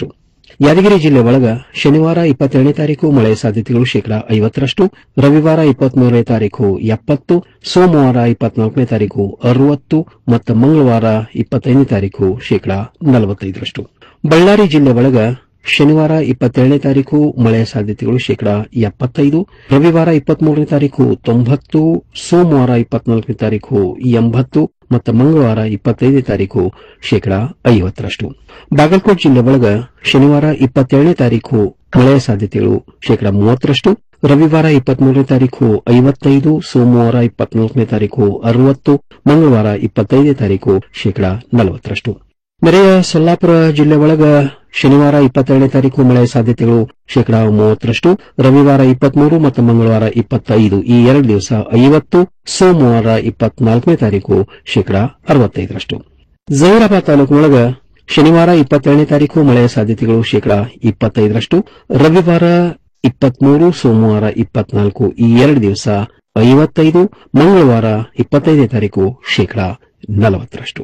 ಯಾದಗಿರಿ ಜಿಲ್ಲೆ ಒಳಗ ಶನಿವಾರ ಇಪ್ಪತ್ತೆರಡನೇ ತಾರೀಕು ಮಳೆ ಸಾಧ್ಯತೆಗಳು ಶೇಕಡಾ ಐವತ್ತರಷ್ಟು ರವಿವಾರ ಇಪ್ಪತ್ಮೂರನೇ ತಾರೀಕು ಎಪ್ಪತ್ತು ಸೋಮವಾರ ಇಪ್ಪತ್ನಾಲ್ಕನೇ ತಾರೀಕು ಅರವತ್ತು ಮತ್ತು ಮಂಗಳವಾರ ಇಪ್ಪತ್ತೈದನೇ ತಾರೀಕು ಶೇಕಡಾ ನಲವತ್ತೈದರಷ್ಟು ಬಳ್ಳಾರಿ ಜಿಲ್ಲೆ ಒಳಗ ಶನಿವಾರ ಇಪ್ಪತ್ತೆರಡನೇ ತಾರೀಕು ಮಳೆಯ ಸಾಧ್ಯತೆಗಳು ಶೇಕಡಾ ಎಪ್ಪತ್ತೈದು ರವಿವಾರ ಇಪ್ಪತ್ಮೂರನೇ ತಾರೀಕು ತೊಂಬತ್ತು ಸೋಮವಾರ ಇಪ್ಪತ್ನಾಲ್ಕನೇ ತಾರೀಕು ಎಂಬತ್ತು ಮತ್ತು ಮಂಗಳವಾರ ಇಪ್ಪತ್ತೈದನೇ ತಾರೀಕು ಶೇಕಡಾ ಐವತ್ತರಷ್ಟು ಬಾಗಲಕೋಟೆ ಜಿಲ್ಲೆ ಒಳಗ ಶನಿವಾರ ಇಪ್ಪತ್ತೆರಡನೇ ತಾರೀಕು ಮಳೆಯ ಸಾಧ್ಯತೆಗಳು ಶೇಕಡಾ ಮೂವತ್ತರಷ್ಟು ರವಿವಾರ ಇಪ್ಪತ್ಮೂರನೇ ತಾರೀಕು ಐವತ್ತೈದು ಸೋಮವಾರ ಇಪ್ಪತ್ನಾಲ್ಕನೇ ತಾರೀಕು ಅರವತ್ತು ಮಂಗಳವಾರ ಇಪ್ಪತ್ತೈದನೇ ತಾರೀಕು ಶೇಕಡಾ ನಲವತ್ತರಷ್ಟು ನೆರೆಯ ಸೊಲ್ಲಾಪುರ ಜಿಲ್ಲೆ ಒಳಗ ಶನಿವಾರ ಇಪ್ಪತ್ತೆರಡನೇ ತಾರೀಕು ಮಳೆಯ ಸಾಧ್ಯತೆಗಳು ಶೇಕಡಾ ಮೂವತ್ತರಷ್ಟು ರವಿವಾರ ಇಪ್ಪತ್ಮೂರು ಮತ್ತು ಮಂಗಳವಾರ ಇಪ್ಪತ್ತೈದು ಈ ಎರಡು ದಿವಸ ಐವತ್ತು ಸೋಮವಾರ ಇಪ್ಪತ್ನಾಲ್ಕನೇ ತಾರೀಕು ಶೇಕಡಾ ಅರವತ್ತೈದರಷ್ಟು ಜಹೀರಾಬಾದ್ ತಾಲೂಕಿನೊಳಗ ಶನಿವಾರ ಇಪ್ಪತ್ತೆರಡನೇ ತಾರೀಕು ಮಳೆಯ ಸಾಧ್ಯತೆಗಳು ಶೇಕಡಾ ಇಪ್ಪತ್ತೈದರಷ್ಟು ರವಿವಾರ ಇಪ್ಪತ್ಮೂರು ಸೋಮವಾರ ಇಪ್ಪತ್ನಾಲ್ಕು ಈ ಎರಡು ದಿವಸ ಐವತ್ತೈದು ಮಂಗಳವಾರ ಇಪ್ಪತ್ತೈದನೇ ತಾರೀಕು ಶೇಕಡಾ ನಲವತ್ತರಷ್ಟು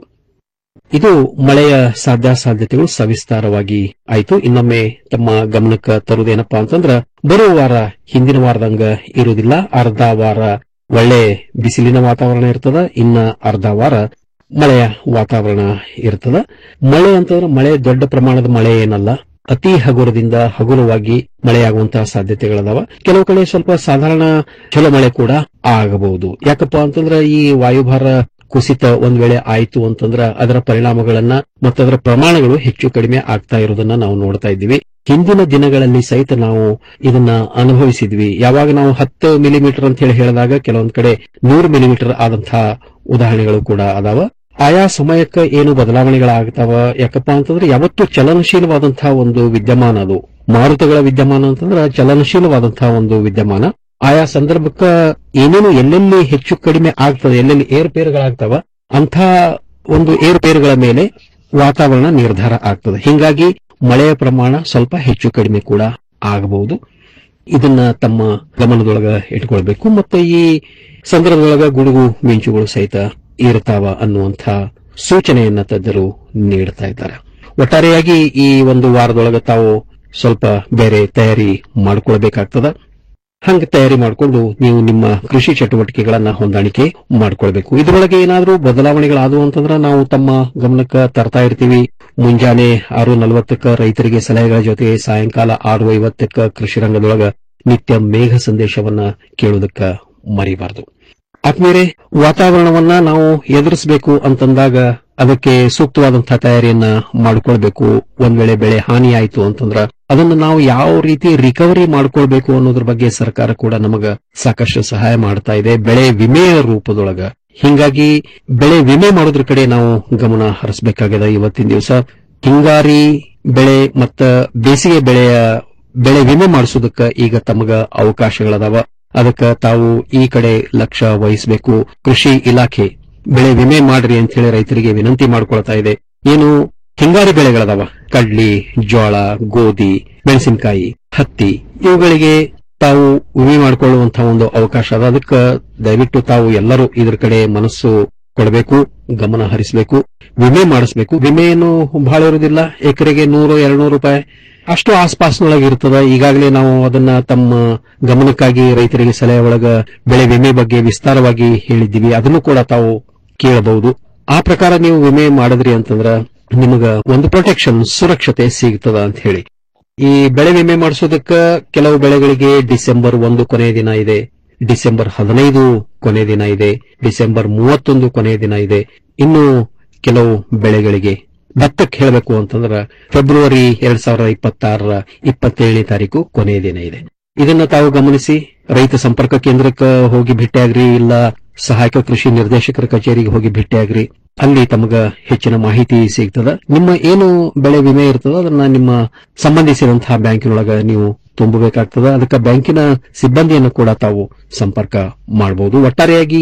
ಇದು ಮಳೆಯ ಸಾಧ್ಯಾಸಾಧ್ಯತೆಗಳು ಸವಿಸ್ತಾರವಾಗಿ ಆಯಿತು ಇನ್ನೊಮ್ಮೆ ತಮ್ಮ ಗಮನಕ್ಕೆ ತರುವುದೇನಪ್ಪಾ ಅಂತಂದ್ರ ಬರುವ ವಾರ ಹಿಂದಿನ ವಾರದಂಗ ಇರುವುದಿಲ್ಲ ಅರ್ಧ ವಾರ ಒಳ್ಳೆ ಬಿಸಿಲಿನ ವಾತಾವರಣ ಇರ್ತದ ಇನ್ನ ಅರ್ಧ ವಾರ ಮಳೆಯ ವಾತಾವರಣ ಇರ್ತದ ಮಳೆ ಅಂತಂದ್ರೆ ಮಳೆ ದೊಡ್ಡ ಪ್ರಮಾಣದ ಮಳೆ ಏನಲ್ಲ ಅತಿ ಹಗುರದಿಂದ ಹಗುರವಾಗಿ ಮಳೆಯಾಗುವಂತಹ ಸಾಧ್ಯತೆಗಳದಾವ ಕೆಲವು ಕಡೆ ಸ್ವಲ್ಪ ಸಾಧಾರಣ ಚಲೋ ಮಳೆ ಕೂಡ ಆಗಬಹುದು ಯಾಕಪ್ಪ ಅಂತಂದ್ರೆ ಈ ವಾಯುಭಾರ ಕುಸಿತ ಒಂದ್ ವೇಳೆ ಆಯಿತು ಅಂತಂದ್ರ ಅದರ ಪರಿಣಾಮಗಳನ್ನ ಮತ್ತು ಅದರ ಪ್ರಮಾಣಗಳು ಹೆಚ್ಚು ಕಡಿಮೆ ಆಗ್ತಾ ಇರೋದನ್ನ ನಾವು ನೋಡ್ತಾ ಇದ್ದೀವಿ ಹಿಂದಿನ ದಿನಗಳಲ್ಲಿ ಸಹಿತ ನಾವು ಇದನ್ನ ಅನುಭವಿಸಿದ್ವಿ ಯಾವಾಗ ನಾವು ಹತ್ತು ಮಿಲಿಮೀಟರ್ ಅಂತ ಹೇಳಿ ಹೇಳಿದಾಗ ಕೆಲವೊಂದ್ ಕಡೆ ನೂರು ಮಿಲಿಮೀಟರ್ ಆದಂತಹ ಉದಾಹರಣೆಗಳು ಕೂಡ ಅದಾವ ಆಯಾ ಸಮಯಕ್ಕೆ ಏನು ಬದಲಾವಣೆಗಳಾಗ್ತಾವ ಯಾಕಪ್ಪ ಅಂತಂದ್ರೆ ಯಾವತ್ತು ಚಲನಶೀಲವಾದಂತಹ ಒಂದು ವಿದ್ಯಮಾನ ಅದು ಮಾರುತಗಳ ವಿದ್ಯಮಾನ ಅಂತಂದ್ರೆ ಚಲನಶೀಲವಾದಂತಹ ಒಂದು ವಿದ್ಯಮಾನ ಆಯಾ ಸಂದರ್ಭಕ್ಕ ಏನೇನು ಎಲ್ಲೆಲ್ಲಿ ಹೆಚ್ಚು ಕಡಿಮೆ ಆಗ್ತದೆ ಎಲ್ಲೆಲ್ಲಿ ಏರುಪೇರುಗಳಾಗ್ತಾವ ಅಂಥ ಒಂದು ಏರುಪೇರುಗಳ ಮೇಲೆ ವಾತಾವರಣ ನಿರ್ಧಾರ ಆಗ್ತದೆ ಹಿಂಗಾಗಿ ಮಳೆಯ ಪ್ರಮಾಣ ಸ್ವಲ್ಪ ಹೆಚ್ಚು ಕಡಿಮೆ ಕೂಡ ಆಗಬಹುದು ಇದನ್ನ ತಮ್ಮ ಗಮನದೊಳಗ ಇಟ್ಕೊಳ್ಬೇಕು ಮತ್ತೆ ಈ ಸಂದರ್ಭದೊಳಗ ಗುಡುಗು ಮಿಂಚುಗಳು ಸಹಿತ ಇರ್ತಾವ ಅನ್ನುವಂಥ ಸೂಚನೆಯನ್ನ ತಜ್ಞರು ನೀಡ್ತಾ ಇದ್ದಾರೆ ಒಟ್ಟಾರೆಯಾಗಿ ಈ ಒಂದು ವಾರದೊಳಗ ತಾವು ಸ್ವಲ್ಪ ಬೇರೆ ತಯಾರಿ ಮಾಡಿಕೊಳ್ಬೇಕಾಗ್ತದ ಹಂಗ ತಯಾರಿ ಮಾಡಿಕೊಂಡು ನೀವು ನಿಮ್ಮ ಕೃಷಿ ಚಟುವಟಿಕೆಗಳನ್ನ ಹೊಂದಾಣಿಕೆ ಮಾಡ್ಕೊಳ್ಬೇಕು ಇದರೊಳಗೆ ಏನಾದರೂ ಬದಲಾವಣೆಗಳಾದವು ಅಂತಂದ್ರೆ ನಾವು ತಮ್ಮ ಗಮನಕ್ಕೆ ತರ್ತಾ ಇರ್ತೀವಿ ಮುಂಜಾನೆ ಆರು ನಲವತ್ತಕ್ಕ ರೈತರಿಗೆ ಸಲಹೆಗಳ ಜೊತೆ ಸಾಯಂಕಾಲ ಆರು ಐವತ್ತಕ್ಕ ಕೃಷಿ ರಂಗದೊಳಗ ನಿತ್ಯ ಮೇಘ ಸಂದೇಶವನ್ನ ಕೇಳುವುದಕ್ಕ ಮರಿಬಾರದು ಆದ್ಮೇಲೆ ವಾತಾವರಣವನ್ನ ನಾವು ಎದುರಿಸಬೇಕು ಅಂತಂದಾಗ ಅದಕ್ಕೆ ಸೂಕ್ತವಾದಂತಹ ತಯಾರಿಯನ್ನ ಮಾಡಿಕೊಳ್ಬೇಕು ಒಂದ್ ವೇಳೆ ಬೆಳೆ ಹಾನಿ ಆಯಿತು ಅಂತಂದ್ರ ಅದನ್ನ ನಾವು ಯಾವ ರೀತಿ ರಿಕವರಿ ಮಾಡ್ಕೊಳ್ಬೇಕು ಅನ್ನೋದ್ರ ಬಗ್ಗೆ ಸರ್ಕಾರ ಕೂಡ ನಮಗ ಸಾಕಷ್ಟು ಸಹಾಯ ಮಾಡ್ತಾ ಇದೆ ಬೆಳೆ ವಿಮೆಯ ರೂಪದೊಳಗ ಹಿಂಗಾಗಿ ಬೆಳೆ ವಿಮೆ ಮಾಡೋದ್ರ ಕಡೆ ನಾವು ಗಮನ ಹರಿಸಬೇಕಾಗಿದೆ ಇವತ್ತಿನ ದಿವಸ ಹಿಂಗಾರಿ ಬೆಳೆ ಮತ್ತ ಬೇಸಿಗೆ ಬೆಳೆಯ ಬೆಳೆ ವಿಮೆ ಮಾಡಿಸೋದಕ್ಕ ಈಗ ತಮಗ ಅವಕಾಶಗಳದಾವ ಅದಕ್ಕ ತಾವು ಈ ಕಡೆ ಲಕ್ಷ್ಯ ವಹಿಸಬೇಕು ಕೃಷಿ ಇಲಾಖೆ ಬೆಳೆ ವಿಮೆ ಮಾಡ್ರಿ ಅಂತ ಹೇಳಿ ರೈತರಿಗೆ ವಿನಂತಿ ಮಾಡ್ಕೊಳ್ತಾ ಇದೆ ಏನು ಹಿಂಗಾರಿ ಬೆಳೆಗಳದಾವ ಕಡ್ಲಿ ಜೋಳ ಗೋಧಿ ಮೆಣಸಿನಕಾಯಿ ಹತ್ತಿ ಇವುಗಳಿಗೆ ತಾವು ವಿಮೆ ಮಾಡಿಕೊಳ್ಳುವಂತಹ ಒಂದು ಅವಕಾಶ ಅದ ಅದಕ್ಕೆ ದಯವಿಟ್ಟು ತಾವು ಎಲ್ಲರೂ ಇದ್ರ ಕಡೆ ಮನಸ್ಸು ಕೊಡಬೇಕು ಗಮನ ಹರಿಸಬೇಕು ವಿಮೆ ಮಾಡಿಸಬೇಕು ವಿಮೆಯನ್ನು ಬಹಳ ಇರುವುದಿಲ್ಲ ಎಕರೆಗೆ ನೂರು ಎರಡ್ನೂರು ರೂಪಾಯಿ ಅಷ್ಟು ಆಸ್ಪಾಸ್ನೊಳಗೆ ಇರ್ತದ ಈಗಾಗಲೇ ನಾವು ಅದನ್ನ ತಮ್ಮ ಗಮನಕ್ಕಾಗಿ ರೈತರಿಗೆ ಸಲಹೆ ಒಳಗ ಬೆಳೆ ವಿಮೆ ಬಗ್ಗೆ ವಿಸ್ತಾರವಾಗಿ ಹೇಳಿದ್ದೀವಿ ಅದನ್ನು ಕೂಡ ತಾವು ಕೇಳಬಹುದು ಆ ಪ್ರಕಾರ ನೀವು ವಿಮೆ ಮಾಡಿದ್ರಿ ಅಂತಂದ್ರ ನಿಮಗ ಒಂದು ಪ್ರೊಟೆಕ್ಷನ್ ಸುರಕ್ಷತೆ ಸಿಗ್ತದ ಅಂತ ಹೇಳಿ ಈ ಬೆಳೆ ವಿಮೆ ಮಾಡಿಸೋದಕ್ಕ ಕೆಲವು ಬೆಳೆಗಳಿಗೆ ಡಿಸೆಂಬರ್ ಒಂದು ಕೊನೆಯ ದಿನ ಇದೆ ಡಿಸೆಂಬರ್ ಹದಿನೈದು ಕೊನೆಯ ದಿನ ಇದೆ ಡಿಸೆಂಬರ್ ಮೂವತ್ತೊಂದು ಕೊನೆಯ ದಿನ ಇದೆ ಇನ್ನು ಕೆಲವು ಬೆಳೆಗಳಿಗೆ ಭತ್ತಕ್ಕೆ ಹೇಳಬೇಕು ಅಂತಂದ್ರೆ ಫೆಬ್ರವರಿ ಎರಡ್ ಸಾವಿರದ ಇಪ್ಪತ್ತಾರರ ಇಪ್ಪತ್ತೇಳನೇ ತಾರೀಕು ಕೊನೆಯ ದಿನ ಇದೆ ಇದನ್ನ ತಾವು ಗಮನಿಸಿ ರೈತ ಸಂಪರ್ಕ ಕೇಂದ್ರಕ್ಕೆ ಹೋಗಿ ಭೇಟಿಯಾಗ್ರಿ ಇಲ್ಲ ಸಹಾಯಕ ಕೃಷಿ ನಿರ್ದೇಶಕರ ಕಚೇರಿಗೆ ಹೋಗಿ ಭೇಟಿಯಾಗ್ರಿ ಅಲ್ಲಿ ತಮಗ ಹೆಚ್ಚಿನ ಮಾಹಿತಿ ಸಿಗ್ತದ ನಿಮ್ಮ ಏನು ಬೆಳೆ ವಿಮೆ ಇರ್ತದ ಅದನ್ನ ನಿಮ್ಮ ಸಂಬಂಧಿಸಿದಂತಹ ಬ್ಯಾಂಕಿನೊಳಗ ನೀವು ತುಂಬಬೇಕಾಗ್ತದ ಅದಕ್ಕೆ ಬ್ಯಾಂಕಿನ ಸಿಬ್ಬಂದಿಯನ್ನು ಕೂಡ ತಾವು ಸಂಪರ್ಕ ಮಾಡಬಹುದು ಒಟ್ಟಾರೆಯಾಗಿ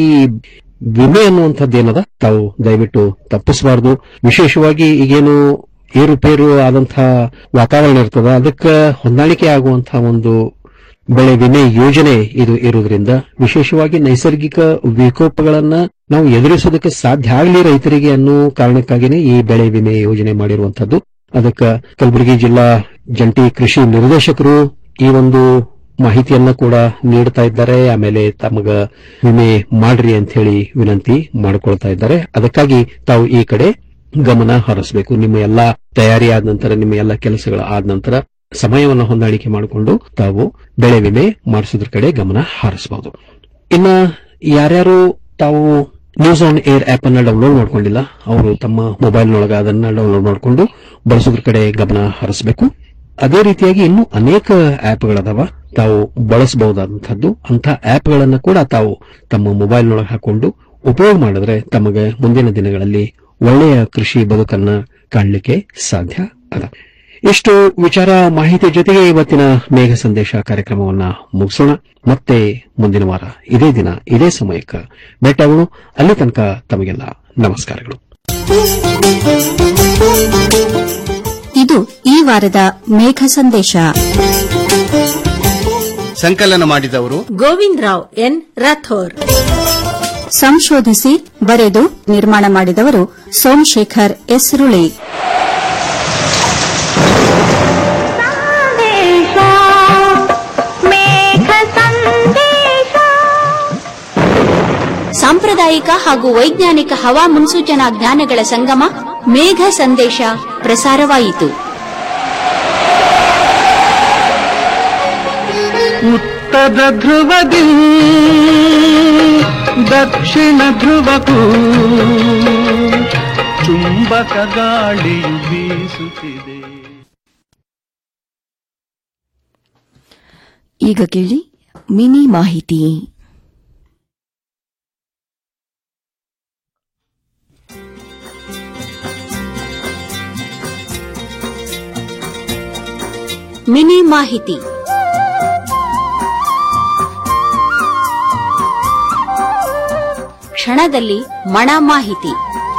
ವಿಮೆ ಅನ್ನುವಂಥದ್ದು ಏನದ ತಾವು ದಯವಿಟ್ಟು ತಪ್ಪಿಸಬಾರದು ವಿಶೇಷವಾಗಿ ಈಗೇನು ಏರುಪೇರು ಆದಂತಹ ವಾತಾವರಣ ಇರ್ತದ ಅದಕ್ಕೆ ಹೊಂದಾಣಿಕೆ ಆಗುವಂತಹ ಒಂದು ಬೆಳೆ ವಿಮೆ ಯೋಜನೆ ಇದು ಇರುವುದರಿಂದ ವಿಶೇಷವಾಗಿ ನೈಸರ್ಗಿಕ ವಿಕೋಪಗಳನ್ನ ನಾವು ಎದುರಿಸೋದಕ್ಕೆ ಸಾಧ್ಯ ಆಗಲಿ ರೈತರಿಗೆ ಅನ್ನೋ ಕಾರಣಕ್ಕಾಗಿನೇ ಈ ಬೆಳೆ ವಿಮೆ ಯೋಜನೆ ಮಾಡಿರುವಂತದ್ದು ಅದಕ್ಕೆ ಕಲಬುರಗಿ ಜಿಲ್ಲಾ ಜಂಟಿ ಕೃಷಿ ನಿರ್ದೇಶಕರು ಈ ಒಂದು ಮಾಹಿತಿಯನ್ನ ಕೂಡ ನೀಡ್ತಾ ಇದ್ದಾರೆ ಆಮೇಲೆ ತಮಗ ವಿಮೆ ಮಾಡ್ರಿ ಅಂತ ಹೇಳಿ ವಿನಂತಿ ಮಾಡಿಕೊಳ್ತಾ ಇದ್ದಾರೆ ಅದಕ್ಕಾಗಿ ತಾವು ಈ ಕಡೆ ಗಮನ ಹರಿಸಬೇಕು ನಿಮ್ಮ ಎಲ್ಲಾ ತಯಾರಿ ಆದ ನಂತರ ನಿಮ್ಮ ಎಲ್ಲಾ ಕೆಲಸಗಳ ಆದ ನಂತರ ಸಮಯವನ್ನು ಹೊಂದಾಣಿಕೆ ಮಾಡಿಕೊಂಡು ತಾವು ಬೆಳೆ ವಿಮೆ ಮಾಡಿಸೋದ್ರ ಕಡೆ ಗಮನ ಹಾರಿಸಬಹುದು ಇನ್ನ ಯಾರ್ಯಾರು ತಾವು ನ್ಯೂಸ್ ಆನ್ ಏರ್ ಆಪ್ ಅನ್ನ ಡೌನ್ಲೋಡ್ ಮಾಡ್ಕೊಂಡಿಲ್ಲ ಅವರು ತಮ್ಮ ಮೊಬೈಲ್ನೊಳಗ ಅದನ್ನ ಡೌನ್ಲೋಡ್ ಮಾಡಿಕೊಂಡು ಬಳಸೋದ್ರ ಕಡೆ ಗಮನ ಹರಿಸಬೇಕು ಅದೇ ರೀತಿಯಾಗಿ ಇನ್ನೂ ಅನೇಕ ಆಪ್ಗಳದಾವ ತಾವು ಬಳಸಬಹುದಾದಂತಹದ್ದು ಅಂಥ ಆಪ್ಗಳನ್ನ ಕೂಡ ತಾವು ತಮ್ಮ ಮೊಬೈಲ್ನೊಳಗೆ ಹಾಕೊಂಡು ಉಪಯೋಗ ಮಾಡಿದ್ರೆ ತಮಗೆ ಮುಂದಿನ ದಿನಗಳಲ್ಲಿ ಒಳ್ಳೆಯ ಕೃಷಿ ಬದುಕನ್ನ ಕಾಣಲಿಕ್ಕೆ ಸಾಧ್ಯ ಅದ ಇಷ್ಟು ವಿಚಾರ ಮಾಹಿತಿ ಜೊತೆಗೆ ಇವತ್ತಿನ ಮೇಘ ಸಂದೇಶ ಕಾರ್ಯಕ್ರಮವನ್ನ ಮುಗಿಸೋಣ ಮತ್ತೆ ಮುಂದಿನ ವಾರ ಇದೇ ದಿನ ಇದೇ ಸಮಯಕ್ಕೆ ಭೇಟಿಯಾಗೋಣ ಅಲ್ಲಿ ತನಕ ತಮಗೆಲ್ಲ ನಮಸ್ಕಾರಗಳು ಇದು ಈ ವಾರದ ಮೇಘ ಸಂದೇಶ ಸಂಕಲನ ಮಾಡಿದವರು ಗೋವಿಂದ್ ರಾವ್ ಎನ್ ರಾಥೋರ್ ಸಂಶೋಧಿಸಿ ಬರೆದು ನಿರ್ಮಾಣ ಮಾಡಿದವರು ಸೋಮಶೇಖರ್ ಎಸ್ ರುಳಿ ಸಾಂಪ್ರದಾಯಿಕ ಹಾಗೂ ವೈಜ್ಞಾನಿಕ ಹವಾ ಮುನ್ಸೂಚನಾ ಜ್ಞಾನಗಳ ಸಂಗಮ ಮೇಘ ಸಂದೇಶ ಪ್ರಸಾರವಾಯಿತು ಉತ್ತರ ಧ್ರುವದಿ ದಕ್ಷಿಣ ಧ್ರುವಕ್ಕೂ ಚುಂಬಕ ಗಾಳಿಯು ಬೀಸುತ್ತಿದೆ ಈಗ ಕೇಳಿ ಮಿನಿ ಮಾಹಿತಿ ಮಿನಿ ಮಾಹಿತಿ ಕ್ಷಣದಲ್ಲಿ ಮಣ ಮಾಹಿತಿ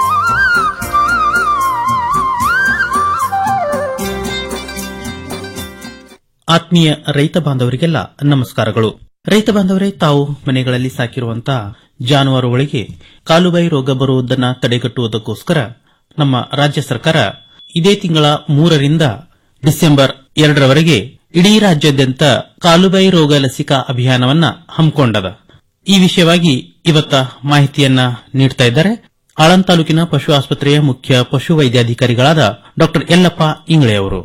ಆತ್ಮೀಯ ರೈತ ಬಾಂಧವರಿಗೆಲ್ಲ ನಮಸ್ಕಾರಗಳು ರೈತ ಬಾಂಧವರೇ ತಾವು ಮನೆಗಳಲ್ಲಿ ಸಾಕಿರುವಂತಹ ಜಾನುವಾರುಗಳಿಗೆ ಕಾಲುಬಾಯಿ ರೋಗ ಬರುವುದನ್ನು ತಡೆಗಟ್ಟುವುದಕ್ಕೋಸ್ಕರ ನಮ್ಮ ರಾಜ್ಯ ಸರ್ಕಾರ ಇದೇ ತಿಂಗಳ ಮೂರರಿಂದ ಡಿಸೆಂಬರ್ ಎರಡರವರೆಗೆ ಇಡೀ ರಾಜ್ಯಾದ್ಯಂತ ಕಾಲುಬಾಯಿ ರೋಗ ಲಸಿಕಾ ಅಭಿಯಾನವನ್ನ ಹಮ್ಮಿಕೊಂಡದ ಈ ವಿಷಯವಾಗಿ ಇವತ್ತ ಮಾಹಿತಿಯನ್ನ ನೀಡ್ತಾ ಇದ್ದಾರೆ ಆಳಂದ್ ತಾಲೂಕಿನ ಪಶು ಆಸ್ಪತ್ರೆಯ ಮುಖ್ಯ ಪಶು ವೈದ್ಯಾಧಿಕಾರಿಗಳಾದ ಡಾ ಯಲ್ಲಪ್ಪ ಇಂಗ್ಳೆ ಅವರು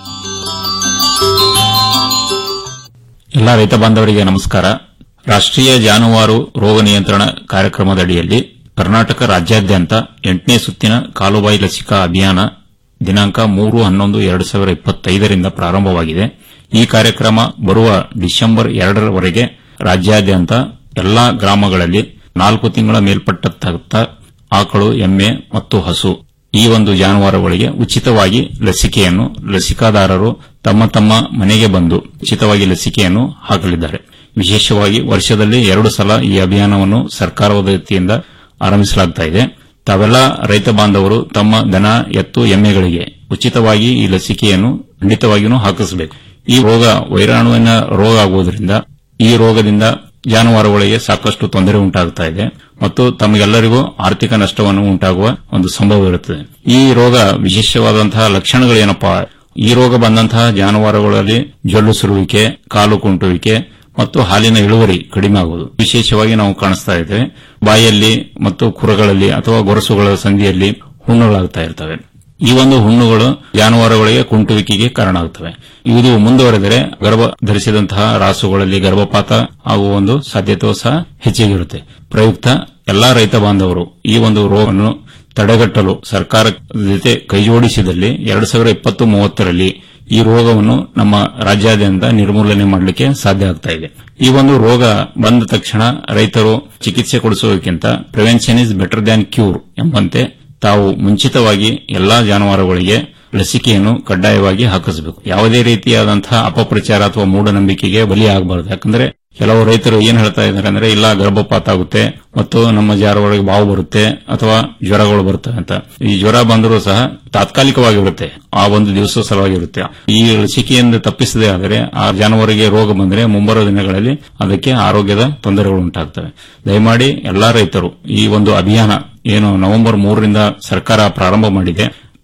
ಎಲ್ಲ ರೈತ ಬಾಂಧವರಿಗೆ ನಮಸ್ಕಾರ ರಾಷ್ಟ್ರೀಯ ಜಾನುವಾರು ರೋಗ ನಿಯಂತ್ರಣ ಕಾರ್ಯಕ್ರಮದಡಿಯಲ್ಲಿ ಕರ್ನಾಟಕ ರಾಜ್ಯಾದ್ಯಂತ ಎಂಟನೇ ಸುತ್ತಿನ ಕಾಲುಬಾಯಿ ಲಸಿಕಾ ಅಭಿಯಾನ ದಿನಾಂಕ ಮೂರು ಹನ್ನೊಂದು ಎರಡು ಸಾವಿರ ಇಪ್ಪತ್ತೈದರಿಂದ ಪ್ರಾರಂಭವಾಗಿದೆ ಈ ಕಾರ್ಯಕ್ರಮ ಬರುವ ಡಿಸೆಂಬರ್ ಎರಡರವರೆಗೆ ರಾಜ್ಯಾದ್ಯಂತ ಎಲ್ಲಾ ಗ್ರಾಮಗಳಲ್ಲಿ ನಾಲ್ಕು ತಿಂಗಳ ಮೇಲ್ಪಟ್ಟ ಆಕಳು ಎಮ್ಮೆ ಮತ್ತು ಹಸು ಈ ಒಂದು ಜಾನುವಾರುಗಳಿಗೆ ಉಚಿತವಾಗಿ ಲಸಿಕೆಯನ್ನು ಲಸಿಕಾದಾರರು ತಮ್ಮ ತಮ್ಮ ಮನೆಗೆ ಬಂದು ಉಚಿತವಾಗಿ ಲಸಿಕೆಯನ್ನು ಹಾಕಲಿದ್ದಾರೆ ವಿಶೇಷವಾಗಿ ವರ್ಷದಲ್ಲಿ ಎರಡು ಸಲ ಈ ಅಭಿಯಾನವನ್ನು ಸರ್ಕಾರದ ವತಿಯಿಂದ ಆರಂಭಿಸಲಾಗುತ್ತಿದೆ ತಾವೆಲ್ಲ ರೈತ ಬಾಂಧವರು ತಮ್ಮ ದನ ಎತ್ತು ಎಮ್ಮೆಗಳಿಗೆ ಉಚಿತವಾಗಿ ಈ ಲಸಿಕೆಯನ್ನು ಖಂಡಿತವಾಗಿಯೂ ಹಾಕಿಸಬೇಕು ಈ ರೋಗ ವೈರಾಣುವಿನ ರೋಗ ಆಗುವುದರಿಂದ ಈ ರೋಗದಿಂದ ಜಾನುವಾರುಗಳಿಗೆ ಸಾಕಷ್ಟು ತೊಂದರೆ ಉಂಟಾಗುತ್ತಾ ಇದೆ ಮತ್ತು ತಮಗೆಲ್ಲರಿಗೂ ಆರ್ಥಿಕ ನಷ್ಟವನ್ನು ಉಂಟಾಗುವ ಒಂದು ಸಂಭವ ಇರುತ್ತದೆ ಈ ರೋಗ ವಿಶೇಷವಾದಂತಹ ಲಕ್ಷಣಗಳೇನಪ್ಪಾ ಈ ರೋಗ ಬಂದಂತಹ ಜಾನುವಾರುಗಳಲ್ಲಿ ಜೊಲ್ಲು ಸುರುವಿಕೆ ಕಾಲು ಕುಂಟುವಿಕೆ ಮತ್ತು ಹಾಲಿನ ಇಳುವರಿ ಕಡಿಮೆ ಆಗುವುದು ವಿಶೇಷವಾಗಿ ನಾವು ಕಾಣಿಸ್ತಾ ಇದ್ದೇವೆ ಬಾಯಲ್ಲಿ ಮತ್ತು ಕುರಗಳಲ್ಲಿ ಅಥವಾ ಗೊರಸುಗಳ ಸಂಧಿಯಲ್ಲಿ ಹುಣ್ಣುಗಳಾಗ್ತಾ ಇರ್ತವೆ ಈ ಒಂದು ಹುಣ್ಣುಗಳು ಜಾನುವಾರುಗಳಿಗೆ ಕುಂಟುವಿಕೆಗೆ ಕಾರಣ ಆಗುತ್ತವೆ ಇದು ಮುಂದುವರೆದರೆ ಗರ್ಭ ಧರಿಸಿದಂತಹ ರಾಸುಗಳಲ್ಲಿ ಗರ್ಭಪಾತ ಆಗುವ ಒಂದು ಸಾಧ್ಯತೆಯೂ ಸಹ ಹೆಚ್ಚಿಗಿರುತ್ತೆ ಪ್ರಯುಕ್ತ ಎಲ್ಲಾ ರೈತ ಬಾಂಧವರು ಈ ಒಂದು ರೋಗವನ್ನು ತಡೆಗಟ್ಟಲು ಸರ್ಕಾರ ಜೊತೆ ಕೈಜೋಡಿಸಿದಲ್ಲಿ ಎರಡು ಸಾವಿರ ಇಪ್ಪತ್ತು ಮೂವತ್ತರಲ್ಲಿ ಈ ರೋಗವನ್ನು ನಮ್ಮ ರಾಜ್ಯಾದ್ಯಂತ ನಿರ್ಮೂಲನೆ ಮಾಡಲಿಕ್ಕೆ ಸಾಧ್ಯ ಆಗ್ತಾ ಇದೆ ಈ ಒಂದು ರೋಗ ಬಂದ ತಕ್ಷಣ ರೈತರು ಚಿಕಿತ್ಸೆ ಕೊಡಿಸುವುದಕ್ಕಿಂತ prevention is better than cure ಎಂಬಂತೆ ತಾವು ಮುಂಚಿತವಾಗಿ ಎಲ್ಲಾ ಜಾನುವಾರುಗಳಿಗೆ ಲಸಿಕೆಯನ್ನು ಕಡ್ಡಾಯವಾಗಿ ಹಾಕಿಸಬೇಕು ಯಾವುದೇ ರೀತಿಯಾದಂತಹ ಅಪಪ್ರಚಾರ ಅಥವಾ ಮೂಢನಂಬಿಕೆಗೆ ಬಲಿಯಾಗಬಾರದು ಯಾಕಂದ್ರೆ ಕೆಲವು ರೈತರು ಏನ್ ಹೇಳ್ತಾ ಇದ್ದಾರೆ ಅಂದ್ರೆ ಇಲ್ಲ ಗರ್ಭಪಾತ ಆಗುತ್ತೆ ಮತ್ತು ನಮ್ಮ ಜಾನುವಾರಿಗೆ ಬಾವು ಬರುತ್ತೆ ಅಥವಾ ಜ್ವರಗಳು ಬರುತ್ತವೆ ಅಂತ ಈ ಜ್ವರ ಬಂದರೂ ಸಹ ತಾತ್ಕಾಲಿಕವಾಗಿರುತ್ತೆ ಆ ಒಂದು ದಿವಸ ಸಲುವಾಗಿರುತ್ತೆ ಈ ಲಸಿಕೆಯಿಂದ ತಪ್ಪಿಸದೇ ಆದರೆ ಆ ಜಾನುವಾರಿಗೆ ರೋಗ ಬಂದರೆ ಮುಂಬರುವ ದಿನಗಳಲ್ಲಿ ಅದಕ್ಕೆ ಆರೋಗ್ಯದ ತೊಂದರೆಗಳು ಉಂಟಾಗ್ತವೆ ದಯಮಾಡಿ ಎಲ್ಲಾ ರೈತರು ಈ ಒಂದು ಅಭಿಯಾನ ಏನು ನವೆಂಬರ್ ಮೂರರಿಂದ ಸರ್ಕಾರ ಪ್ರಾರಂಭ ಮಾಡಿದೆ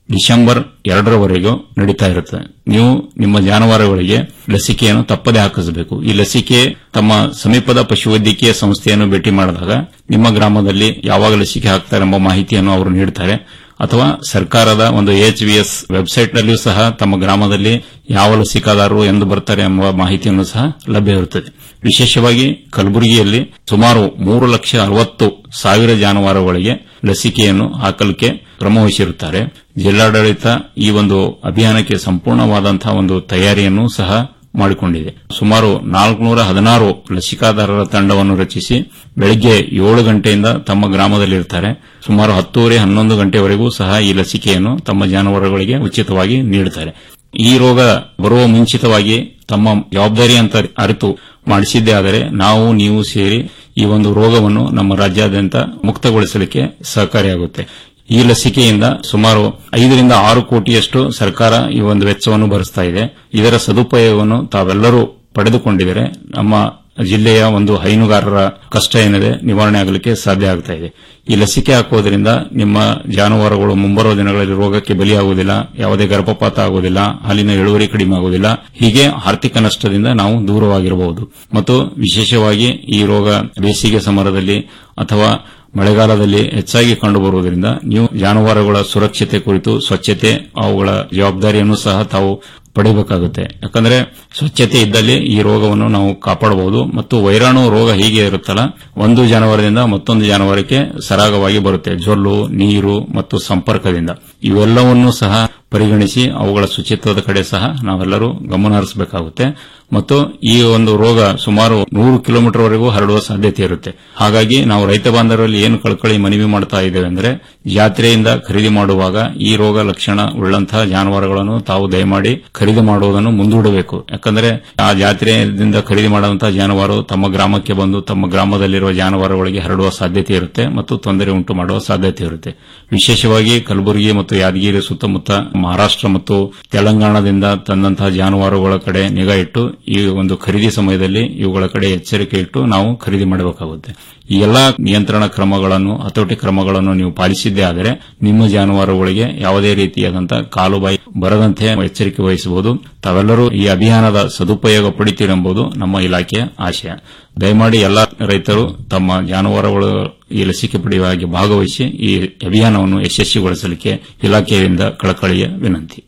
ಡಿಸೆಂಬರ್ ಎರಡರವರೆಗೂ ನಡೀತಾ ಇರುತ್ತೆ ನೀವು ನಿಮ್ಮ ಜಾನುವಾರುಗಳಿಗೆ ಲಸಿಕೆಯನ್ನು ತಪ್ಪದೆ ಹಾಕಿಸಬೇಕು ಈ ಲಸಿಕೆ ತಮ್ಮ ಸಮೀಪದ ಪಶುವೈದ್ಯಕೀಯ ಸಂಸ್ಥೆಯನ್ನು ಭೇಟಿ ಮಾಡಿದಾಗ ನಿಮ್ಮ ಗ್ರಾಮದಲ್ಲಿ ಯಾವಾಗ ಲಸಿಕೆ ಹಾಕ್ತಾರೆ ಎಂಬ ಮಾಹಿತಿಯನ್ನು ಅವರು ನೀಡುತ್ತಾರೆ ಅಥವಾ ಸರ್ಕಾರದ ಒಂದು ಎಚ್ವಿಎಸ್ ವೆಬ್ಸೈಟ್ ನಲ್ಲಿಯೂ ಸಹ ತಮ್ಮ ಗ್ರಾಮದಲ್ಲಿ ಯಾವ ಲಸಿಕಾದಾರರು ಎಂದು ಬರ್ತಾರೆ ಎಂಬ ಮಾಹಿತಿಯನ್ನು ಸಹ ಲಭ್ಯವಿರುತ್ತದೆ ವಿಶೇಷವಾಗಿ ಕಲಬುರಗಿಯಲ್ಲಿ ಸುಮಾರು ಮೂರು ಲಕ್ಷ ಅರವತ್ತು ಸಾವಿರ ಜಾನುವಾರುಗಳಿಗೆ ಲಸಿಕೆಯನ್ನು ಹಾಕಲಿಕ್ಕೆ ಕ್ರಮವಹಿಸಿರುತ್ತಾರೆ ಜಿಲ್ಲಾಡಳಿತ ಈ ಒಂದು ಅಭಿಯಾನಕ್ಕೆ ಸಂಪೂರ್ಣವಾದಂತಹ ಒಂದು ತಯಾರಿಯನ್ನು ಸಹ ಮಾಡಿಕೊಂಡಿದೆ ಸುಮಾರು ನಾಲ್ಕುನೂರ ಹದಿನಾರು ಲಸಿಕಾದಾರರ ತಂಡವನ್ನು ರಚಿಸಿ ಬೆಳಗ್ಗೆ ಏಳು ಗಂಟೆಯಿಂದ ತಮ್ಮ ಗ್ರಾಮದಲ್ಲಿರ್ತಾರೆ ಸುಮಾರು ಹತ್ತೂವರೆ ಹನ್ನೊಂದು ಗಂಟೆವರೆಗೂ ಸಹ ಈ ಲಸಿಕೆಯನ್ನು ತಮ್ಮ ಜಾನುವಾರುಗಳಿಗೆ ಉಚಿತವಾಗಿ ನೀಡುತ್ತಾರೆ ಈ ರೋಗ ಬರುವ ಮುಂಚಿತವಾಗಿ ತಮ್ಮ ಜವಾಬ್ದಾರಿ ಅಂತ ಅರಿತು ಮಾಡಿಸಿದ್ದೇ ಆದರೆ ನಾವು ನೀವು ಸೇರಿ ಈ ಒಂದು ರೋಗವನ್ನು ನಮ್ಮ ರಾಜ್ಯಾದ್ಯಂತ ಮುಕ್ತಗೊಳಿಸಲಿಕ್ಕೆ ಸಹಕಾರಿಯಾಗುತ್ತೆ ಈ ಲಸಿಕೆಯಿಂದ ಸುಮಾರು ಐದರಿಂದ ಆರು ಕೋಟಿಯಷ್ಟು ಸರ್ಕಾರ ಈ ಒಂದು ವೆಚ್ಚವನ್ನು ಭರಿಸ್ತಾ ಇದೆ ಇದರ ಸದುಪಯೋಗವನ್ನು ತಾವೆಲ್ಲರೂ ಪಡೆದುಕೊಂಡಿದರೆ ನಮ್ಮ ಜಿಲ್ಲೆಯ ಒಂದು ಹೈನುಗಾರರ ಕಷ್ಟ ಏನಿದೆ ನಿವಾರಣೆ ಆಗಲಿಕ್ಕೆ ಸಾಧ್ಯ ಆಗ್ತಾ ಇದೆ ಈ ಲಸಿಕೆ ಹಾಕುವುದರಿಂದ ನಿಮ್ಮ ಜಾನುವಾರುಗಳು ಮುಂಬರುವ ದಿನಗಳಲ್ಲಿ ರೋಗಕ್ಕೆ ಬಲಿಯಾಗುವುದಿಲ್ಲ ಯಾವುದೇ ಗರ್ಭಪಾತ ಆಗುವುದಿಲ್ಲ ಹಾಲಿನ ಇಳುವರಿ ಕಡಿಮೆ ಆಗುವುದಿಲ್ಲ ಹೀಗೆ ಆರ್ಥಿಕ ನಷ್ಟದಿಂದ ನಾವು ದೂರವಾಗಿರಬಹುದು ಮತ್ತು ವಿಶೇಷವಾಗಿ ಈ ರೋಗ ಬೇಸಿಗೆ ಸಮರದಲ್ಲಿ ಅಥವಾ ಮಳೆಗಾಲದಲ್ಲಿ ಹೆಚ್ಚಾಗಿ ಕಂಡುಬರುವುದರಿಂದ ನೀವು ಜಾನುವಾರುಗಳ ಸುರಕ್ಷತೆ ಕುರಿತು ಸ್ವಚ್ಛತೆ ಅವುಗಳ ಜವಾಬ್ದಾರಿಯನ್ನು ಸಹ ತಾವು ಪಡೆಯಬೇಕಾಗುತ್ತೆ ಯಾಕಂದ್ರೆ ಸ್ವಚ್ಛತೆ ಇದ್ದಲ್ಲಿ ಈ ರೋಗವನ್ನು ನಾವು ಕಾಪಾಡಬಹುದು ಮತ್ತು ವೈರಾಣು ರೋಗ ಹೀಗೆ ಇರುತ್ತಲ್ಲ ಒಂದು ಜಾನುವಾರದಿಂದ ಮತ್ತೊಂದು ಜಾನುವಾರಕ್ಕೆ ಸರಾಗವಾಗಿ ಬರುತ್ತೆ ಜೊಲ್ಲು ನೀರು ಮತ್ತು ಸಂಪರ್ಕದಿಂದ ಇವೆಲ್ಲವನ್ನೂ ಸಹ ಪರಿಗಣಿಸಿ ಅವುಗಳ ಶುಚಿತ್ವದ ಕಡೆ ಸಹ ನಾವೆಲ್ಲರೂ ಗಮನ ಹರಿಸಬೇಕಾಗುತ್ತೆ ಮತ್ತು ಈ ಒಂದು ರೋಗ ಸುಮಾರು ನೂರು ಕಿಲೋಮೀಟರ್ ವರೆಗೂ ಹರಡುವ ಸಾಧ್ಯತೆ ಇರುತ್ತೆ ಹಾಗಾಗಿ ನಾವು ರೈತ ಬಾಂಧವರಲ್ಲಿ ಏನು ಕಳ್ಕಳಿ ಮನವಿ ಮಾಡ್ತಾ ಇದ್ದೇವೆ ಅಂದ್ರೆ ಜಾತ್ರೆಯಿಂದ ಖರೀದಿ ಮಾಡುವಾಗ ಈ ರೋಗ ಲಕ್ಷಣ ಉಳ್ಳಂತಹ ಜಾನುವಾರುಗಳನ್ನು ತಾವು ದಯಮಾಡಿ ಖರೀದಿ ಮಾಡುವುದನ್ನು ಮುಂದೂಡಬೇಕು ಯಾಕಂದ್ರೆ ಆ ಜಾತ್ರೆಯಿಂದ ಖರೀದಿ ಮಾಡುವಂತಹ ಜಾನುವಾರು ತಮ್ಮ ಗ್ರಾಮಕ್ಕೆ ಬಂದು ತಮ್ಮ ಗ್ರಾಮದಲ್ಲಿರುವ ಜಾನುವಾರುಗಳಿಗೆ ಹರಡುವ ಸಾಧ್ಯತೆ ಇರುತ್ತೆ ಮತ್ತು ತೊಂದರೆ ಉಂಟು ಮಾಡುವ ಸಾಧ್ಯತೆ ಇರುತ್ತೆ ವಿಶೇಷವಾಗಿ ಕಲಬುರಗಿ ಮತ್ತು ಯಾದಗಿರಿ ಸುತ್ತಮುತ್ತ ಮಹಾರಾಷ್ಟ್ರ ಮತ್ತು ತೆಲಂಗಾಣದಿಂದ ತಂದಂತಹ ಜಾನುವಾರುಗಳ ಕಡೆ ನಿಗಾ ಇಟ್ಟು ಈ ಒಂದು ಖರೀದಿ ಸಮಯದಲ್ಲಿ ಇವುಗಳ ಕಡೆ ಎಚ್ಚರಿಕೆ ಇಟ್ಟು ನಾವು ಖರೀದಿ ಮಾಡಬೇಕಾಗುತ್ತೆ ಈ ಎಲ್ಲಾ ನಿಯಂತ್ರಣ ಕ್ರಮಗಳನ್ನು ಹತೋಟಿ ಕ್ರಮಗಳನ್ನು ನೀವು ಪಾಲಿಸಿದ್ದೇ ಆದರೆ ನಿಮ್ಮ ಜಾನುವಾರುಗಳಿಗೆ ಯಾವುದೇ ರೀತಿಯಾದಂತಹ ಕಾಲುಬಾಯಿ ಬರದಂತೆ ಎಚ್ಚರಿಕೆ ವಹಿಸಬಹುದು ತಾವೆಲ್ಲರೂ ಈ ಅಭಿಯಾನದ ಸದುಪಯೋಗ ಪಡಿತೀರೆಂಬುದು ನಮ್ಮ ಇಲಾಖೆಯ ಆಶಯ ದಯಮಾಡಿ ಎಲ್ಲಾ ರೈತರು ತಮ್ಮ ಜಾನುವಾರುಗಳು ಈ ಲಸಿಕೆ ಪಡೆಯುವ ಹಾಗೆ ಭಾಗವಹಿಸಿ ಈ ಅಭಿಯಾನವನ್ನು ಯಶಸ್ವಿಗೊಳಿಸಲಿಕ್ಕೆ ಇಲಾಖೆಯಿಂದ ಕಳಕಳಿಯ ವಿನಂತಿ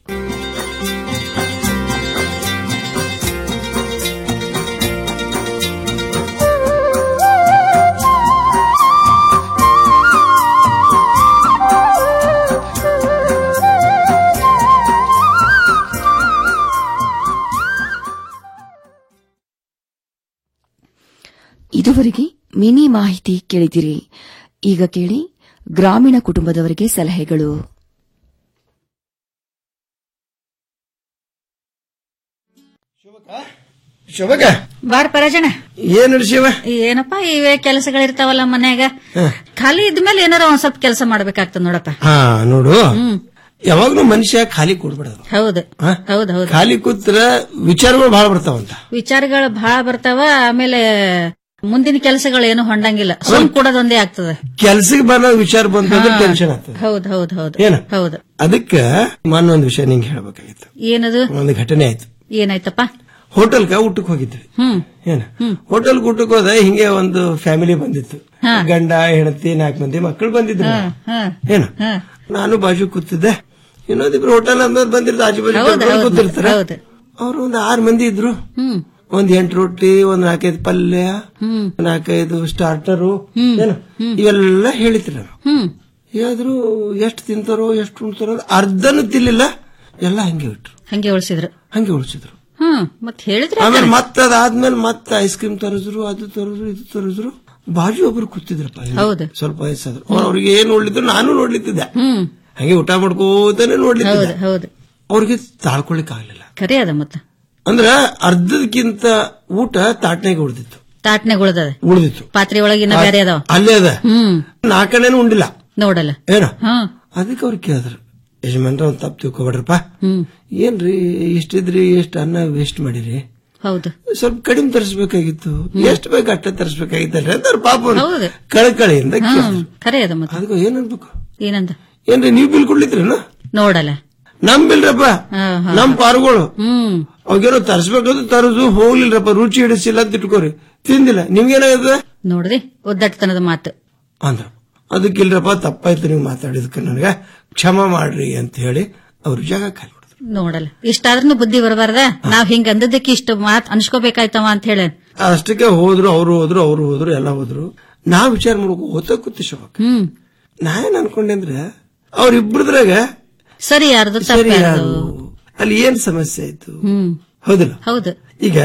ಇದುವರೆಗೆ ಮಿನಿ ಮಾಹಿತಿ ಕೇಳಿದಿರಿ ಈಗ ಕೇಳಿ ಗ್ರಾಮೀಣ ಕುಟುಂಬದವರಿಗೆ ಸಲಹೆಗಳು ಶೋಭಕ ಬಾರ್ ಪರಾಜಣ ಏನ್ ಶಿವ ಏನಪ್ಪ ಇವೇ ಕೆಲಸಗಳಿರ್ತಾವಲ್ಲ ಮನ್ಯಾಗ ಖಾಲಿ ಇದ್ಮೇಲೆ ಏನಾರ ಒಂದ್ ಸ್ವಲ್ಪ ಕೆಲಸ ಮಾಡ್ಬೇಕಾಗ್ತದ ನೋಡಪ್ಪ ಹಾ ನೋಡು ಯಾವಾಗ್ಲೂ ಮನುಷ್ಯ ಖಾಲಿ ಕೂಡ್ಬಿಡೋದು ಹೌದು ಹೌದ್ ಹೌದು ಖಾಲಿ ಕೂತ್ರ ವಿಚಾರಗಳು ಬಹಳ ಬರ್ತಾವಂತ ವಿಚಾರಗಳು ಬಹಳ ಬರ್ತಾವ ಆಮೇಲೆ ಮುಂದಿನ ಕೆಲಸಗಳು ಏನು ಹೊಂಡಂಗಿಲ್ಲ ಸುಮ್ ಕೊಡೋದೊಂದೇ ಆಗ್ತದ ಕೆಲ್ಸಕ್ಕೆ ಬರೋ ವಿಚಾರ ಬಂತಂದ್ರೆ ಟೆನ್ಷನ್ ಆಗ್ತದೆ ಹೌದ್ ಹೌದ್ ಹೌದು ಏನ ಹೌದು ಅದಕ್ಕ ಮೊನ್ನೆ ಒಂದು ವಿಷಯ ನಿಂಗೆ ಹೇಳ್ಬೇಕಾಗಿತ್ತು ಏನದು ಒಂದು ಘಟನೆ ಆಯ್ತು ಏನಾಯ್ತಪ್ಪ ಹೋಟೆಲ್ಗ ಊಟಕ್ಕೆ ಹೋಗಿದ್ವಿ ಹ್ಮ್ ಏನ ಹೋಟೆಲ್ ಊಟಕ್ಕೆ ಹೋದ ಹಿಂಗೆ ಒಂದು ಫ್ಯಾಮಿಲಿ ಬಂದಿತ್ತು ಗಂಡ ಹೆಂಡತಿ ನಾಲ್ಕು ಮಂದಿ ಮಕ್ಕಳು ಬಂದಿದ್ರು ಏನ ನಾನು ಬಾಜು ಕೂತಿದ್ದೆ ಇನ್ನೊಂದಿಬ್ರು ಹೋಟೆಲ್ ಅಂದವ್ರು ಬಂದಿರ್ತಾರೆ ಆಜು ಬಾಜು ಹೌದು, ಕರ್ಕೊಂಡು ಹೌದು, ಕೂತಿರ್ತಾರೆ ಹೌದು. ಅವ್ರು ಒಂದು ಆರು ಮಂದಿ ಇದ್ರು ಹ್ಮ್ ಒಂದ್ ಎಂಟು ರೊಟ್ಟಿ ಒಂದ್ ನಾಲ್ಕೈದು ಪಲ್ಯ ಹ್ಮ್ ನಾಲ್ಕೈದು ಸ್ಟಾರ್ಟರು ಏನು ಇವೆಲ್ಲ ಹೇಳಿದ್ರು ನಾನು ಹ್ಮ್ ಯಾವ್ದ್ರು ಎಷ್ಟು ತಿಂತಾರೋ ಎಷ್ಟು ಉಣ್ತಾರೋ ಅಂತ ಅರ್ಧನೂ ತಿನ್ಲಿಲ್ಲ ಎಲ್ಲ ಹಂಗೆ ಇಟ್ರು ಹಂಗೆ ಉಳಿಸಿದ್ರು ಹಂಗೆ ಉಳಿಸಿದ್ರು ಹ್ಮ್ ಮತ್ ಹೇಳಿದ್ರೆ ಆಮೇಲೆ ಮತ್ತೆ ಅದಾದ್ಮೇಲೆ ಮತ್ತೆ ಐಸ್ ಕ್ರೀಮ್ ತರಿದ್ರು ಅದು ತರಿದ್ರು ಇದು ತರಿದ್ರು ಬಾಜು ಒಬ್ರು ಕೂತಿದ್ರಪ್ಪ ಇಲ್ಲಿ. ಹೌದು. ಸ್ವಲ್ಪ ವಯಸ್ಸಾದ್ರು ಅವ್ರು ಅವ್ರಿಗೆ ಏನ್ ನೋಡ್ಲಿದ್ರು ನಾನು ನೋಡ್ಲಿತ್ತಿದ್ದೆ ಹ್ಮ್ ಹಂಗೆ ಊಟ ಮಾಡ್ಕೋತಾನೆ ನೋಡ್ಲಿತ್ತಿದ್ದೆ ಹೌದು ಹೌದು ಅವ್ರಿಗೆ ತಾಳ್ಕೊಳಿಕ್ ಆಗ್ಲಿಲ್ಲ ಖರೆ ಅದ ಮತ್ತ ಅಂದ್ರ ಅರ್ಧದಕ್ಕಿಂತ ಊಟ ತಾಟ್ನಾಗ ಉಳ್ದಿತ್ತು ತಾಟ್ನಾಗ ಉಳ್ದದ ಉಳ್ದಿತ್ತು ಪಾತ್ರೆ ಒಳಗಿನ ಬೇರೆ ಅದಾವ ಅಲ್ಲೇ ಅದ ಹ್ಮ್ ನಾಲ್ಕನೇನು ಉಂಡಿಲ್ಲ ನೋಡಲ್ಲ ಏನ ಹ್ಮ್ ಅದಕ್ಕೆ ಅವ್ರು ಕೇಳಿದ್ರು ಯಜಮಾನ್ರ ಒಂದ್ ತಪ್ಪು ತಿಳ್ಕೊಬೇಡ್ರಪ್ಪ ಹ್ಮ್ ಏನ್ರಿ ಇಷ್ಟಿದ್ರಿ ಎಷ್ಟು ಅನ್ನ ವೇಸ್ಟ್ ಮಾಡಿರಿ ಹೌದು ಸ್ವಲ್ಪ ಕಡಿಮೆ ತರಿಸ್ಬೇಕಾಗಿತ್ತು ಎಷ್ಟು ಬೇಕು ಅಷ್ಟೇ ತರಿಸ್ಬೇಕಾಗಿತ್ತಲ್ರಿ ಅಂತ ಅವ್ರ ಪಾಪ ಒಂದು ಹೌದು. ಕಳಕಳಿಯಿಂದ ಹ್ಮ್ ಖರೆ ಅದ ಮತ್ತ ಅದಕ್ಕೆ ಏನ್ ಅನ್ಬೇಕು ಏನಂದ ಏನ್ರಿ ನೀವು ಬಿಲ್ ಕೊಡ್ಲಿದ್ರೇನ ನೋಡಲ್ಲ ನಂಬಿಲ್ರಪ್ಪ ಹಾ, ಹಾ. ನಮ್ ಪಾರುಗಳು ಹ್ಮ್ ಅವಾಗೇನೋ ತರಿಸ್ಬೇಕಂತ ತರದು ಹೋಗ್ಲಿಲ್ರಪ್ಪ ರುಚಿ ಹಿಡಿಸಿಲ್ಲ ಅಂತ ಇಟ್ಕೋರಿ ತಿಂದಿಲ್ಲ ನಿಮ್ಗೇನಾಗದ ನೋಡ್ರಿ ಒದ್ದಟ್ಟತನದ ಮಾತು ಅಂದ್ರ ಅದಕ್ಕಿಲ್ರಪ್ಪ ತಪ್ಪಾಯ್ತು ನೀವು ಮಾತಾಡಿದಕ್ಕೆ ನನಗ ಕ್ಷಮ ಮಾಡ್ರಿ ಅಂತ ಹೇಳಿ ಅವ್ರ ಜಾಗ ಖಾಲಿ ನೋಡಲ್ಲ ಇಷ್ಟಾದ್ರೂ ಬುದ್ಧಿ ಬರಬಾರ್ದ ನಾವ್ ಹಿಂಗ ಅಂದದಕ್ಕೆ ಇಷ್ಟು ಮಾತ್ ಅನ್ಸ್ಕೋಬೇಕಾಯ್ತವ ಅಂತ ಹೇಳ ಅಷ್ಟಕ್ಕೆ ಹೋದ್ರು ಅವ್ರು ಹೋದ್ರು ಅವ್ರು ಹೋದ್ರು ಎಲ್ಲ ಹೋದ್ರು ನಾವ್ ವಿಚಾರ ಮಾಡ್ಬೇಕು ಓದ ಕೂತಿ ಶೋಭಕ್ಕ ಹ್ಮ್ ನಾ ಏನ್ ಅನ್ಕೊಂಡೆ ಅಂದ್ರೆ ಅವ್ರಿಬ್ರದ್ರಾಗ ಸರಿ ಯಾರ್ದು ಸರಿ ತಪ್ಪ ಯಾರು? ಅಲ್ಲಿ ಏನ್ ಸಮಸ್ಯೆ ಆಯ್ತು ಹ್ಮ್ ಹೌದಿಲ್ಲ ಹೌದು ಈಗ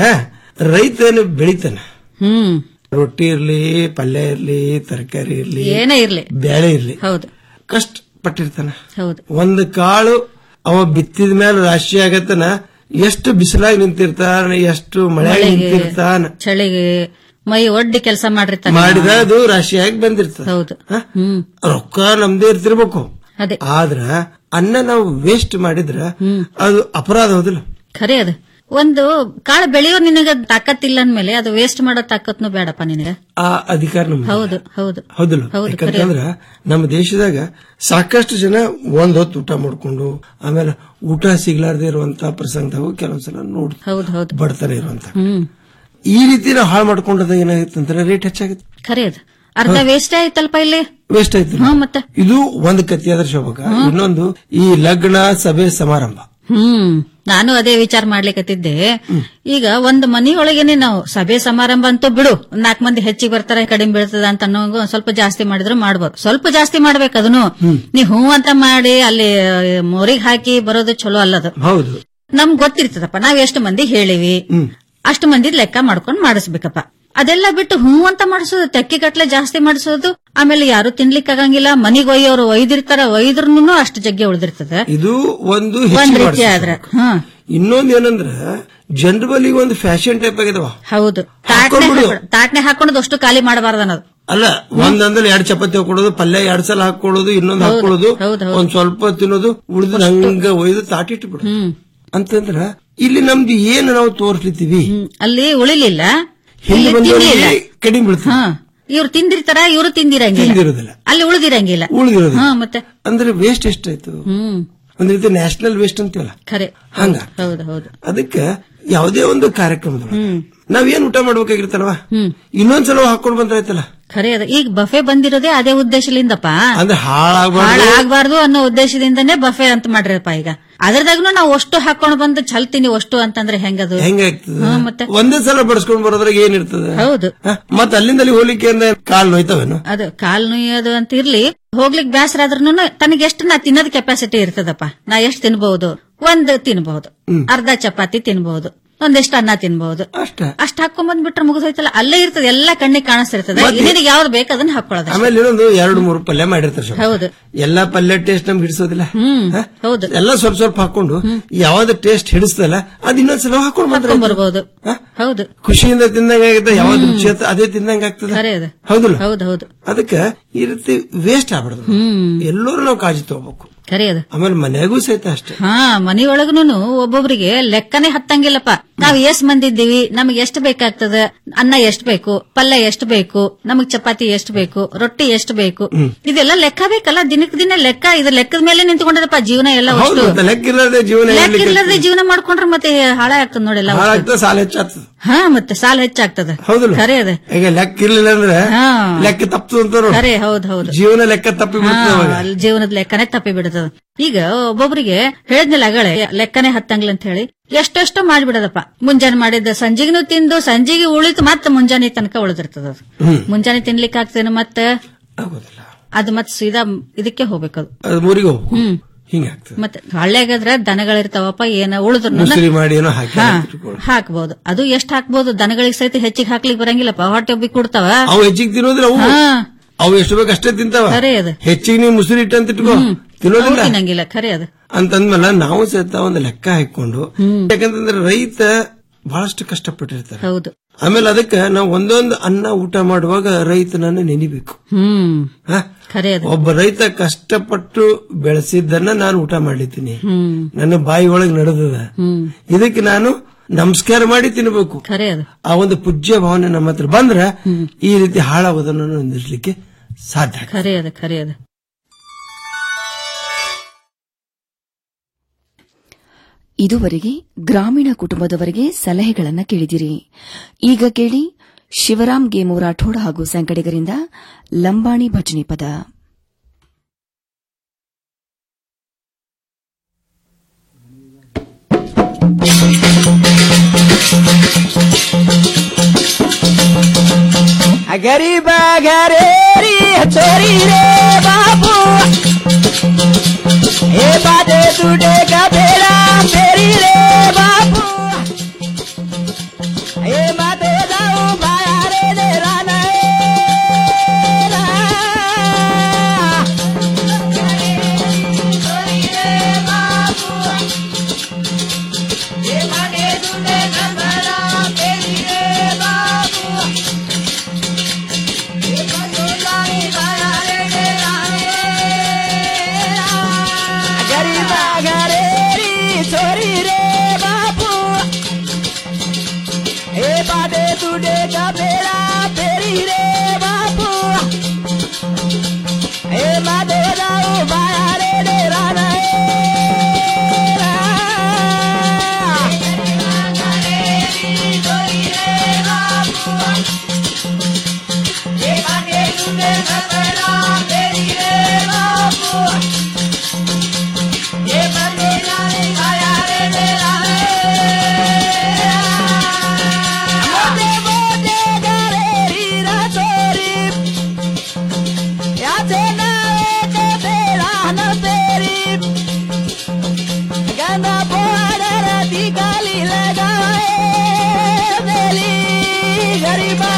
ರೈತನು ಬೆಳಿತಾನ ಹ್ಮ್ ರೊಟ್ಟಿ ಇರ್ಲಿ ಪಲ್ಯ ಇರ್ಲಿ ತರಕಾರಿ ಇರ್ಲಿ ಏನೇ ಇರ್ಲಿ ಬೇಳೆ ಇರ್ಲಿ ಹೌದು ಕಷ್ಟ ಪಟ್ಟಿರ್ತಾನ ಹೌದು ಒಂದು ಕಾಳು ಅವ ಬಿತ್ತಿದ ಮೇಲೆ ರಾಶಿ ಆಗತ್ತನ ಎಷ್ಟು ಬಿಸಿಲಾಗಿ ನಿಂತಿರ್ತಾನ ಎಷ್ಟು ಮಳೆ ಮಳೆಗೆ, ನಿಂತಿರ್ತಾನ ಚಳಿಗೆ ಮೈ ಒಡ್ಡಿ ಕೆಲಸ ಮಾಡಿರ್ತಾನೆ ಮಾಡಿದ ಅದು ರಾಶಿಯಾಗಿ ಬಂದಿರ್ತದ ಹೌದು ಹ? ಹ್ಮ್ ರೊಕ್ಕ ನಮ್ದೇ ಇರ್ತಿರ್ಬೇಕು ಅದೇ ಆದ್ರ ಅನ್ನ ನಾವು ವೇಸ್ಟ್ ಮಾಡಿದ್ರ ಅದು ಅಪರಾಧ ಹೌದಿಲ್ಲ ಖರೆ ಅದು ಒಂದು ಕಾಳು ಬೆಳೆಯೋ ನಿನಗ ತಾಕತ್ತಿಲ್ಲ ಅಂದ್ಮೇಲೆ ಅದು ವೇಸ್ಟ್ ಮಾಡೋ ತಾಕತ್ನು ಬೇಡಪ್ಪ ನಿನಗ ಆ ಅಧಿಕಾರ ನಮ್ದು ಹೌದು ಹೌದು ಹೌದಿಲ್ಲ ಹೌದು, ಖರೆ. ಯಾಕಂತಂದ್ರ ನಮ್ಮ ದೇಶದಾಗ ಸಾಕಷ್ಟು ಜನ ಒಂದ್ ಹೊತ್ತು ಊಟ ಮಾಡ್ಕೊಂಡು ಆಮೇಲೆ ಊಟ ಸಿಗ್ಲಾರ್ದೆ ಇರುವಂತ ಪ್ರಸಂಗದಾಗ ಕೆಲವೊಂದ್ಸಲ ನೋಡ್ ಹೌದು ಹೌದು ಬಡತನ ಇರುವಂತ ಹ್ಮ್ ಈ ರೀತಿ ನಾವು ಹಾಳು ಮಾಡ್ಕೊಂಡದ ಏನಾಗುತ್ತೆ ಅಂದ್ರೆ ರೇಟ್ ಹೆಚ್ಚಾಗುತ್ತೆ ಖರೆ ಅದು ಅರ್ಧ ವೇಸ್ಟ್ ಆಯ್ತಲ್ಪ ಇಲ್ಲಿ ವೇಸ್ಟ್ ಆಯ್ತು ಹಾ ಮತ್ತೆ ಇದು ಒಂದು ಕತ್ತಿ ಆದ್ರ ಶೋಭಕ ಇನ್ನೊಂದು ಈ ಲಗ್ನ ಸಭೆ ಸಮಾರಂಭ ಹ್ಮ್ ನಾನು ಅದೇ ವಿಚಾರ ಮಾಡ್ಲಿಕತ್ತಿದ್ದೆ ಈಗ ಒಂದ್ ಮನಿಯೊಳಗೇನೆ ನಾವು ಸಭೆ ಸಮಾರಂಭ ಅಂತೂ ಬಿಡು ಒಂದ್ ನಾಲ್ಕು ಮಂದಿ ಹೆಚ್ಚಿಗೆ ಬರ್ತಾರೆ ಕಡಿಮೆ ಬೀಳ್ತದ ಅಂತ ಅನ್ನೋಂಗ ಒಂದ್ ಸ್ವಲ್ಪ ಜಾಸ್ತಿ ಮಾಡಿದ್ರು ಮಾಡ್ಬೋದು ಸ್ವಲ್ಪ ಜಾಸ್ತಿ ಮಾಡ್ಬೇಕು ಅದನ್ನು ನೀ ಹೂ ಅಂತ ಮಾಡಿ ಅಲ್ಲಿ ಮೋರಿಗೆ ಹಾಕಿ ಬರೋದು ಚಲೋ ಅಲ್ಲದು ಹೌದು ನಮ್ಗ್ ಗೊತ್ತಿರ್ತದಪ್ಪ ನಾವ್ ಎಷ್ಟು ಮಂದಿ ಹೇಳಿವಿ ಅಷ್ಟು ಮಂದಿ ಲೆಕ್ಕ ಮಾಡ್ಕೊಂಡ್ ಮಾಡಿಸ್ಬೇಕಪ್ಪ ಅದೆಲ್ಲ ಬಿಟ್ಟು ಹೂ ಅಂತ ಮಾಡಿಸೋದು ತೆಕ್ಕಿಗಟ್ಲೆ ಜಾಸ್ತಿ ಮಾಡಿಸೋದು ಆಮೇಲೆ ಯಾರು ತಿನ್ಲಿಕ್ಕೆ ಆಗಂಗಿಲ್ಲ ಮನಿಗ್ ಒಯ್ಯೋರು ಒಯ್ದಿರ್ತಾರ ಒಯ್ದ್ರುನು ಅಷ್ಟು ಜಗ್ಗೆ ಉಳ್ದಿರ್ತದ ಇದು ಒಂದು ಒಂದ್ ಹೆಚ್ಚಿಗೆ ರೀತಿ ಮಾಡ್ಸೋದು. ಆದ್ರ ಹಾ ಇನ್ನೊಂದ್ ಏನಂದ್ರ ಜನರ ಬಳಿ ಒಂದು ಫ್ಯಾಷನ್ ಟೈಪ್ ಆಗಿದಾವ ಹೌದು ತಾಟ್ನೆ ಹಾಕೊಳ್- ತಾಟ್ನೆ ಹಾಕೊಂಡದ್ ಅಷ್ಟು ಖಾಲಿ ಮಾಡಬಾರ್ದು ಅನ್ನೋದು ಅಲ್ಲ ಒಂದಂದ್ರೆ ಎರಡ್ ಚಪಾತಿ ಹಾಕೊಳ್ಳೋದು ಪಲ್ಯ ಎರಡ್ ಸಲ ಹಾಕೊಳ್ಳೋದು ಇನ್ನೊಂದ್ ಹೌದು, ಹಾಕೊಳ್ಳೋದು ಹೌದು, ಹೌದು. ಒಂದ್ ಸ್ವಲ್ಪ ತಿನ್ನೋದು ಉಳಿದ ಹಂಗ ಒಯ್ದು ತಾಟಿಟ್ಟು ಬಿಡೋದು ಅಂತಂದ್ರ ಇಲ್ಲಿ ನಮ್ದು ಏನು ನಾವು ತೋರಿಸ್ಲಿತ್ತೀವಿ ಅಲ್ಲಿ ಉಳಿಲಿಲ್ಲ ಹಿಂದೆ ಇಲ್ಲಿ ಬಂದವರಿಗೆ ತಿನ್ಲಿಲ್ಲ ಕಡಿಮೆ ಬೀಳ್ತದೆ ಹಾ ಇವ್ರು ತಿಂದಿರ್ತಾರ ಇವ್ರು ತಿಂದಿರಂಗಿಲ್ಲ ತಿಂದಿರೋದಿಲ್ಲ ಅಲ್ಲಿ ಉಳಿದಿರಂಗಿಲ್ಲ ಉಳಿದಿರೋದು ಹಾ ಮತ್ತೆ ಅಂದ್ರೆ ವೇಸ್ಟ್ ಎಷ್ಟಾಯ್ತು ಹ್ಮ್ ಒಂದ್ ರೀತಿ ನ್ಯಾಷನಲ್ ವೇಸ್ಟ್ ಅಂತೀವಲ್ಲ ಖರೆ ಹಂಗ ಹೌದು ಹೌದು ಅದಕ್ಕೆ ಯಾವುದೇ ಒಂದು ಕಾರ್ಯಕ್ರಮದೊಳಗೆ ನಾವೇನ್ ಊಟ ಮಾಡ್ಬೇಕಾಗಿರ್ತಲ್ವಾ ಇನ್ನೊಂದ್ಸಲ ಹಾಕೊಂಡ್ ಬಂದ್ರಾಯ್ತಲ್ಲ ಖರೆ ಅದ ಈಗ ಬಫೆ ಬಂದಿರೋದೇ ಅದೇ ಉದ್ದೇಶಲಿಂದಪ್ಪ ಅಂದ್ರೆ ಹಾಳಾಗ್ಬಾರ್ದು ಹಾಳಾಗಬಾರ್ದು ಅನ್ನೋ ಉದ್ದೇಶದಿಂದನೇ ಬಫೆ ಅಂತ ಮಾಡ್ರಪ್ಪ ಈಗ ಅದ್ರದಾಗ್ನು ನಾವು ಅಷ್ಟು ಹಾಕೊಂಡು ಬಂದು ಚಲ್ತೀನಿ ಅಷ್ಟು ಅಂತಂದ್ರೆ ಹೆಂಗದು ಹೆಂಗಾಗ್ತದೆ ಹಾ, ಮತ್ತೆ ಒಂದೇ ಸಲ ಬಡಿಸ್ಕೊಂಡ್ ಬರೋದ್ರಾಗ ಏನಿರ್ತದೆ ಹೌದು ಹ? ಮತ್ತ್ ಅಲ್ಲಿಂದ ಅಲ್ಲಿ ಹೋಗ್ಲಿಕ್ಕೆ ಅಂದ್ರೆ ಕಾಲ್ ನೋಯ್ತವೇನು ಅದು ಕಾಲ್ ನುಯ್ಯೋದು ಅಂತ ಇರ್ಲಿ ಹೋಗ್ಲಿಕ್ ಬ್ಯಾಸರ ಆದ್ರೂ ತನಗೆ ಎಷ್ಟು ನಾ ತಿನ್ನೋದ್ ಕೆಪಾಸಿಟಿ ಇರ್ತದಪ್ಪ ನಾ ಎಷ್ಟು ತಿನ್ಬಹುದು ಒಂದ್ ತಿನ್ಬಹುದು ಅರ್ಧ ಚಪಾತಿ ತಿನ್ಬಹುದು ಒಂದಿಷ್ಟು ಅನ್ನ ತಿನ್ಬಹುದು ಅಷ್ಟ ಅಷ್ಟ್ ಹಾಕೊಂಡ್ ಬಂದ್ಬಿಟ್ರೆ ಮುಗಿದೋಯ್ತಲ್ಲ ಅಲ್ಲೇ ಇರ್ತದೆ ಎಲ್ಲಾ ಕಣ್ಣಿಗೆ ಕಾಣಿಸ್ತಿರ್ತದೆ ಮತ್ತೆ- ನಿನಗೆ ಯಾವ್ದು ಬೇಕು ಅದನ್ನ ಹಾಕೊಳ್ಳೋದು ಆಮೇಲೆ ಇನ್ನೊಂದು ಎರಡು ಮೂರು ಪಲ್ಯ ಮಾಡಿರ್ತಾರೆ ಸ್ವಲ್ಪ. ಹೌದು ಎಲ್ಲಾ ಪಲ್ಯ ಟೇಸ್ಟ್ ನಮ್ಗೆ ಹಿಡಿಸೋದಿಲ್ಲ ಹ್ಮ್ ಹ? ಹೌದು ಎಲ್ಲ ಸ್ವಲ್ಪ ಸ್ವಲ್ಪ ಹಾಕೊಂಡು ಯಾವ್ದು ಟೇಸ್ಟ್ ಹಿಡಿಸ್ತಲ್ಲ ಅದ್ ಇನ್ನೊಂದ್ಸಲ ಹಾಕೊಂಡ್ ಬಂದ್ರೆ ಹಾಕೊಂಡ್ ಬರ್ಬೋದು ಹೌದು ಖುಷಿಯಿಂದ ತಿಂದಂಗ ಆಗುತ್ತೆ ಯಾವ್ದು ರುಚಿ ಆಗುತ್ತೆ ಅದೇ ತಿಂದಂಗ ಆಗ್ತದೆ ಖರೆ ಅದು ಹೌದಲ್ಲ ಹೌದು ಹೌದು ಅದಕ್ಕೆ ಈ ರೀತಿ ವೇಸ್ಟ್ ಆಗ್ಬಾರ್ದು ಹ್ಮ್ ಎಲ್ಲರೂ ನಾವು ಕಾಳಜಿ ತಗೋಬೇಕು ಖರೆ ಅದು ಆಮೇಲೆ ಮನೆಯಾಗೂ ಸಹಿತ ಅಷ್ಟೇ ಹಾ ಮನಿಯೊಳಗನು ಒಬ್ಬೊಬ್ರಿಗೆ ಲೆಕ್ಕನೇ ಹತ್ತಂಗಿಲ್ಲಪ್ಪ ನಾವ್ ಎಷ್ಟ್ ಮಂದಿ ಇದ್ದೀವಿ ನಮಗೆ ಎಷ್ಟು ಬೇಕಾಗ್ತದ ಅನ್ನ ಎಷ್ಟು ಬೇಕು ಪಲ್ಯ ಎಷ್ಟು ಬೇಕು ನಮಗ್ ಚಪಾತಿ ಎಷ್ಟು ಬೇಕು ರೊಟ್ಟಿ ಎಷ್ಟು ಬೇಕು ಇದೆಲ್ಲ ಲೆಕ್ಕ ಬೇಕಲ್ಲ ದಿನಕ್ ದಿನ ಲೆಕ್ಕ ಇದು ಲೆಕ್ಕದ ಮೇಲೆ ನಿಂತ್ಕೊಂಡದಪ್ಪ ಜೀವನ ಎಲ್ಲ ಹೌದು ಅಷ್ಟು ಮತ್ತೆ ಲೆಕ್ಕ ಇಲ್ಲದೆ ಜೀವನ ಲೆಕ್ಕ ಇರ್ಲಿಕ್ಕೆ ಇಲ್ಲದೆ ಜೀವನ ಮಾಡ್ಕೊಂಡ್ರೆ ಮತ್ತೆ ಹಾಳಾಗ್ತದ ನೋಡಿಲ್ಲ ಹಾಳಾಗ್ತದೆ ಸಾಲ ಹೆಚ್ಚಾಗ್ತದೆ ಹಾ ಮತ್ತೆ ಸಾಲ ಹೆಚ್ಚಾಗ್ತದ ಹೌದಲ್ಲ ಖರೆ ಅದ ಈಗ ಲೆಕ್ಕ ಇರ್ಲಿಲ್ಲ ಅಂದ್ರೆ ಹಾ. ಲೆಕ್ಕ ತಪ್ಪು ಅಂತ ನೋಡು. ಖರೆ ಹೌದ್ ಹೌದು ಜೀವನ ಲೆಕ್ಕ ತಪ್ಪಿ ಬಿಡ್ತದೆ ಅವಾಗ. ಹಾ, ಅಲ್ಲಿ ಜೀವನದ ಲೆಕ್ಕನೇ ತಪ್ಪಿ ಬಿಡುತ್ತದ ಈಗ ಒಬ್ಬೊಬ್ರಿಗೆ ಹೇಳಿದ್ನಲ್ಲ ಅಗಳೇ ಲೆಕ್ಕನೇ ಹತ್ತಂಗಿಲ್ಲ ಅಂತ ಹೇಳಿ ಎಷ್ಟೆಷ್ಟೋ ಮಾಡ್ಬಿಡದಪ್ಪ ಮುಂಜಾನೆ ಮಾಡಿದ್ದ ಸಂಜೆಗೂ ತಿಂದು ಸಂಜೆಗೆ ಉಳಿತು ಮತ್ತೆ ಮುಂಜಾನೆ ತನಕ ಉಳಿದಿರ್ತದ ಅದು ಹ್ಮ್. ಮುಂಜಾನೆ ತಿನ್ಲಿಕ್ಕೆ ಆಗ್ತೇನೆ ಮತ್ತೆ ಆಗೋದಿಲ್ಲ ಅದು ಮತ್ತೆ ಸೀದಾ ಇದಕ್ಕೆ ಹೋಗ್ಬೇಕದು ಅದು ಮೂರಿಗೆ ಹೋಗ್ಬೇಕು ಹ್ಮ್ ಹಿಂಗಾಗ್ತದೆ ಮತ್ತೆ ಹಳ್ಳಿಯಾಗದ್ರ ದನಗಳಿರ್ತಾವಪ್ಪ ಏನ ಉಳಿದ್ರು ಮುಸುರಿ ಮಾಡಿ ಏನೋ ಹಾಕಿ ಹಾ ಇಟ್ಕೊಳ್ಳಿ. ಹಾಕ್ಬಹುದು ಅದು ಎಷ್ಟ್ ಹಾಕ್ಬಹುದು ದನಗಳಿಗೆ ಸಹಿತ ಹೆಚ್ಚಿಗೆ ಹಾಕ್ಲಿಕ್ಕೆ ಬರಂಗಿಲ್ಲಪ್ಪ ಹೊಟ್ಟೆ ಒಬ್ಬಿ ಕೊಡ್ತಾವ ಅವು ಹೆಚ್ಚಿಗೆ ತಿನ್ನೋದಿಲ್ಲ ಅವು ಹಾ. ಅವು ಎಷ್ಟು ಬೇಕು ಅಷ್ಟೇ ತಿಂತಾವ ಖರೆ ಅದು. ಹೆಚ್ಚಿಗೆ ನೀವು ಮುಸುರಿ ಇಟ್ಟು ಅಂತ ಇಟ್ಕೋ ತಿನ್ನೋದಿಲ್ಲ ಅವು ತಿನ್ನಂಗಿಲ್ಲ ಖರೆ ಅದು ಅಂತಂದ್ಮೇಲೆ ನಾವು ಸಹಿತ ಒಂದು ಲೆಕ್ಕ ಹಾಕೊಂಡು ಯಾಕಂತಂದ್ರೆ ರೈತ ಬಹಳಷ್ಟು ಕಷ್ಟಪಟ್ಟಿರ್ತಾರೆ ಹೌದು ಆಮೇಲೆ ಅದಕ್ಕೆ ನಾವು ಒಂದೊಂದು ಅನ್ನ ಊಟ ಮಾಡುವಾಗ ರೈತನನ್ನ ನೆನಿಬೇಕು ಹ್ಮ್ ಹ? ಖರೆ ಅದು ಒಬ್ಬ ರೈತ ಕಷ್ಟಪಟ್ಟು ಬೆಳೆಸಿದ್ದನ್ನ ನಾನು ಊಟ ಮಾಡ್ಲಿದ್ದೀನಿ ಹ್ಮ್ ನನ್ನ ಬಾಯಿ ಒಳಗೆ ನಡೆದದ ಹ್ಮ್ ಇದಕ್ಕೆ ನಾನು ನಮಸ್ಕಾರ ಮಾಡಿ ತಿನ್ನಬೇಕು ಖರೆ ಅದು ಆ ಒಂದು ಪೂಜ್ಯ ಭಾವನೆ ನಮ್ಮ ಹತ್ರ ಬಂದ್ರೆ ಈ ರೀತಿ ಹಾಳಾಗೋದನ್ನು ನಿಲ್ಲಿಸಲಿಕ್ಕೆ ಸಾಧ್ಯ ಖರೆ ಅದು ಖರೆ ಅದು ಇದುವರೆಗೆ ಗ್ರಾಮೀಣ ಕುಟುಂಬದವರಿಗೆ ಸಲಹೆಗಳನ್ನು ಕೇಳಿದಿರಿ ಈಗ ಕೇಳಿ ಶಿವರಾಮ್ ಗೇಮು ರಾಠೋಡ್ ಹಾಗೂ ಸಂಗಡಿಗರಿಂದ ಲಂಬಾಣಿ ಭಜನೆ ಪದ गरीब घरेरी चोरी रे बाबू हे बादे तुडे का बेड़ा फेरी रे बाबू हे माते जाऊ माया रे रे राना गरीब घरेरी चोरी रे बाबू हे बादे तुडे का बेड़ा फेरी रे बाबू हे माते जाऊ माया रे रे Rana Ganda por di gali लगाए बेली गरीबा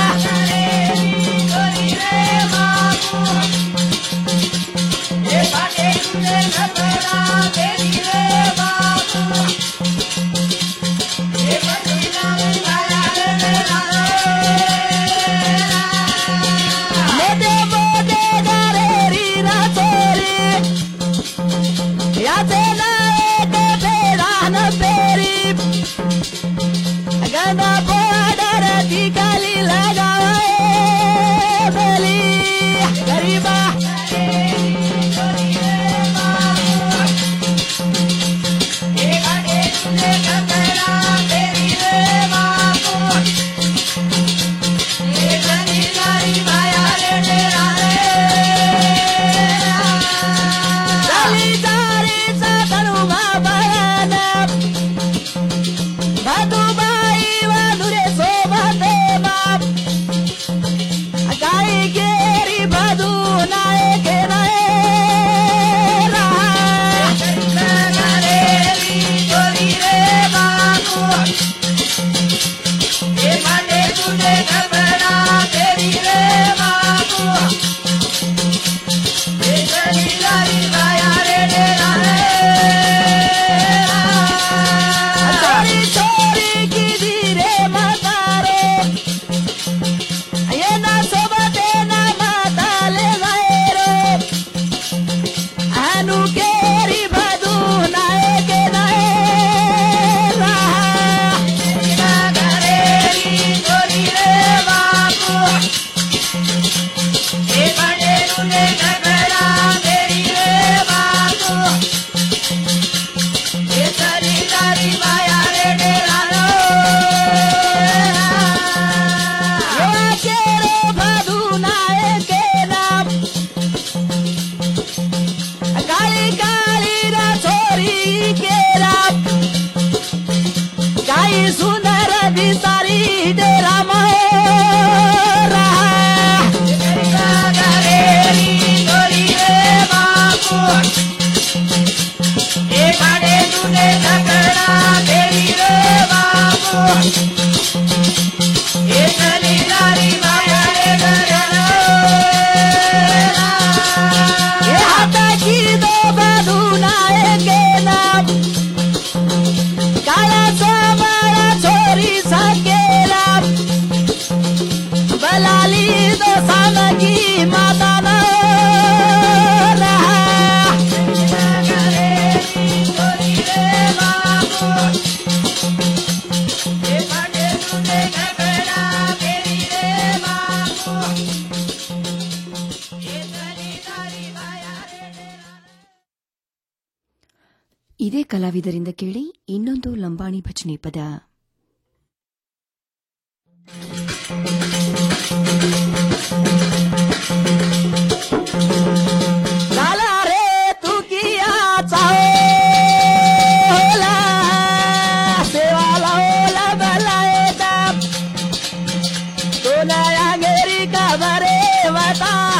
मोटे मोटे गारेरी ना चोरी या तेना एक बेड़ा न पेरी गंदा बॉर्डर दी गाली लगाए बेली गरीबा Dali dari satanu mabana Batu bai wadure sobate map Agai geri badu nae ke nae ra चोरी चोरी की धीरे मतारो ये ना सोबते ना माताले जाएरो अनु केरी बदू नाए के नाए काली काली ना छोरी केरा गाई सुंदर दिसारी डेरा मोरा ये हाथा की दो बधुना के नाम काला सोमरा छोरी सकेला बलाली दो सान की माता न ಇದೇ ಕಲಾವಿದರಿಂದ ಕೇಳಿ ಇನ್ನೊಂದು ಲಂಬಾಣಿ ಭಜನೆ ಪದ झाला रे तू किया चावला सेवाला ओला बलायता तो नया गेरी का बरे बता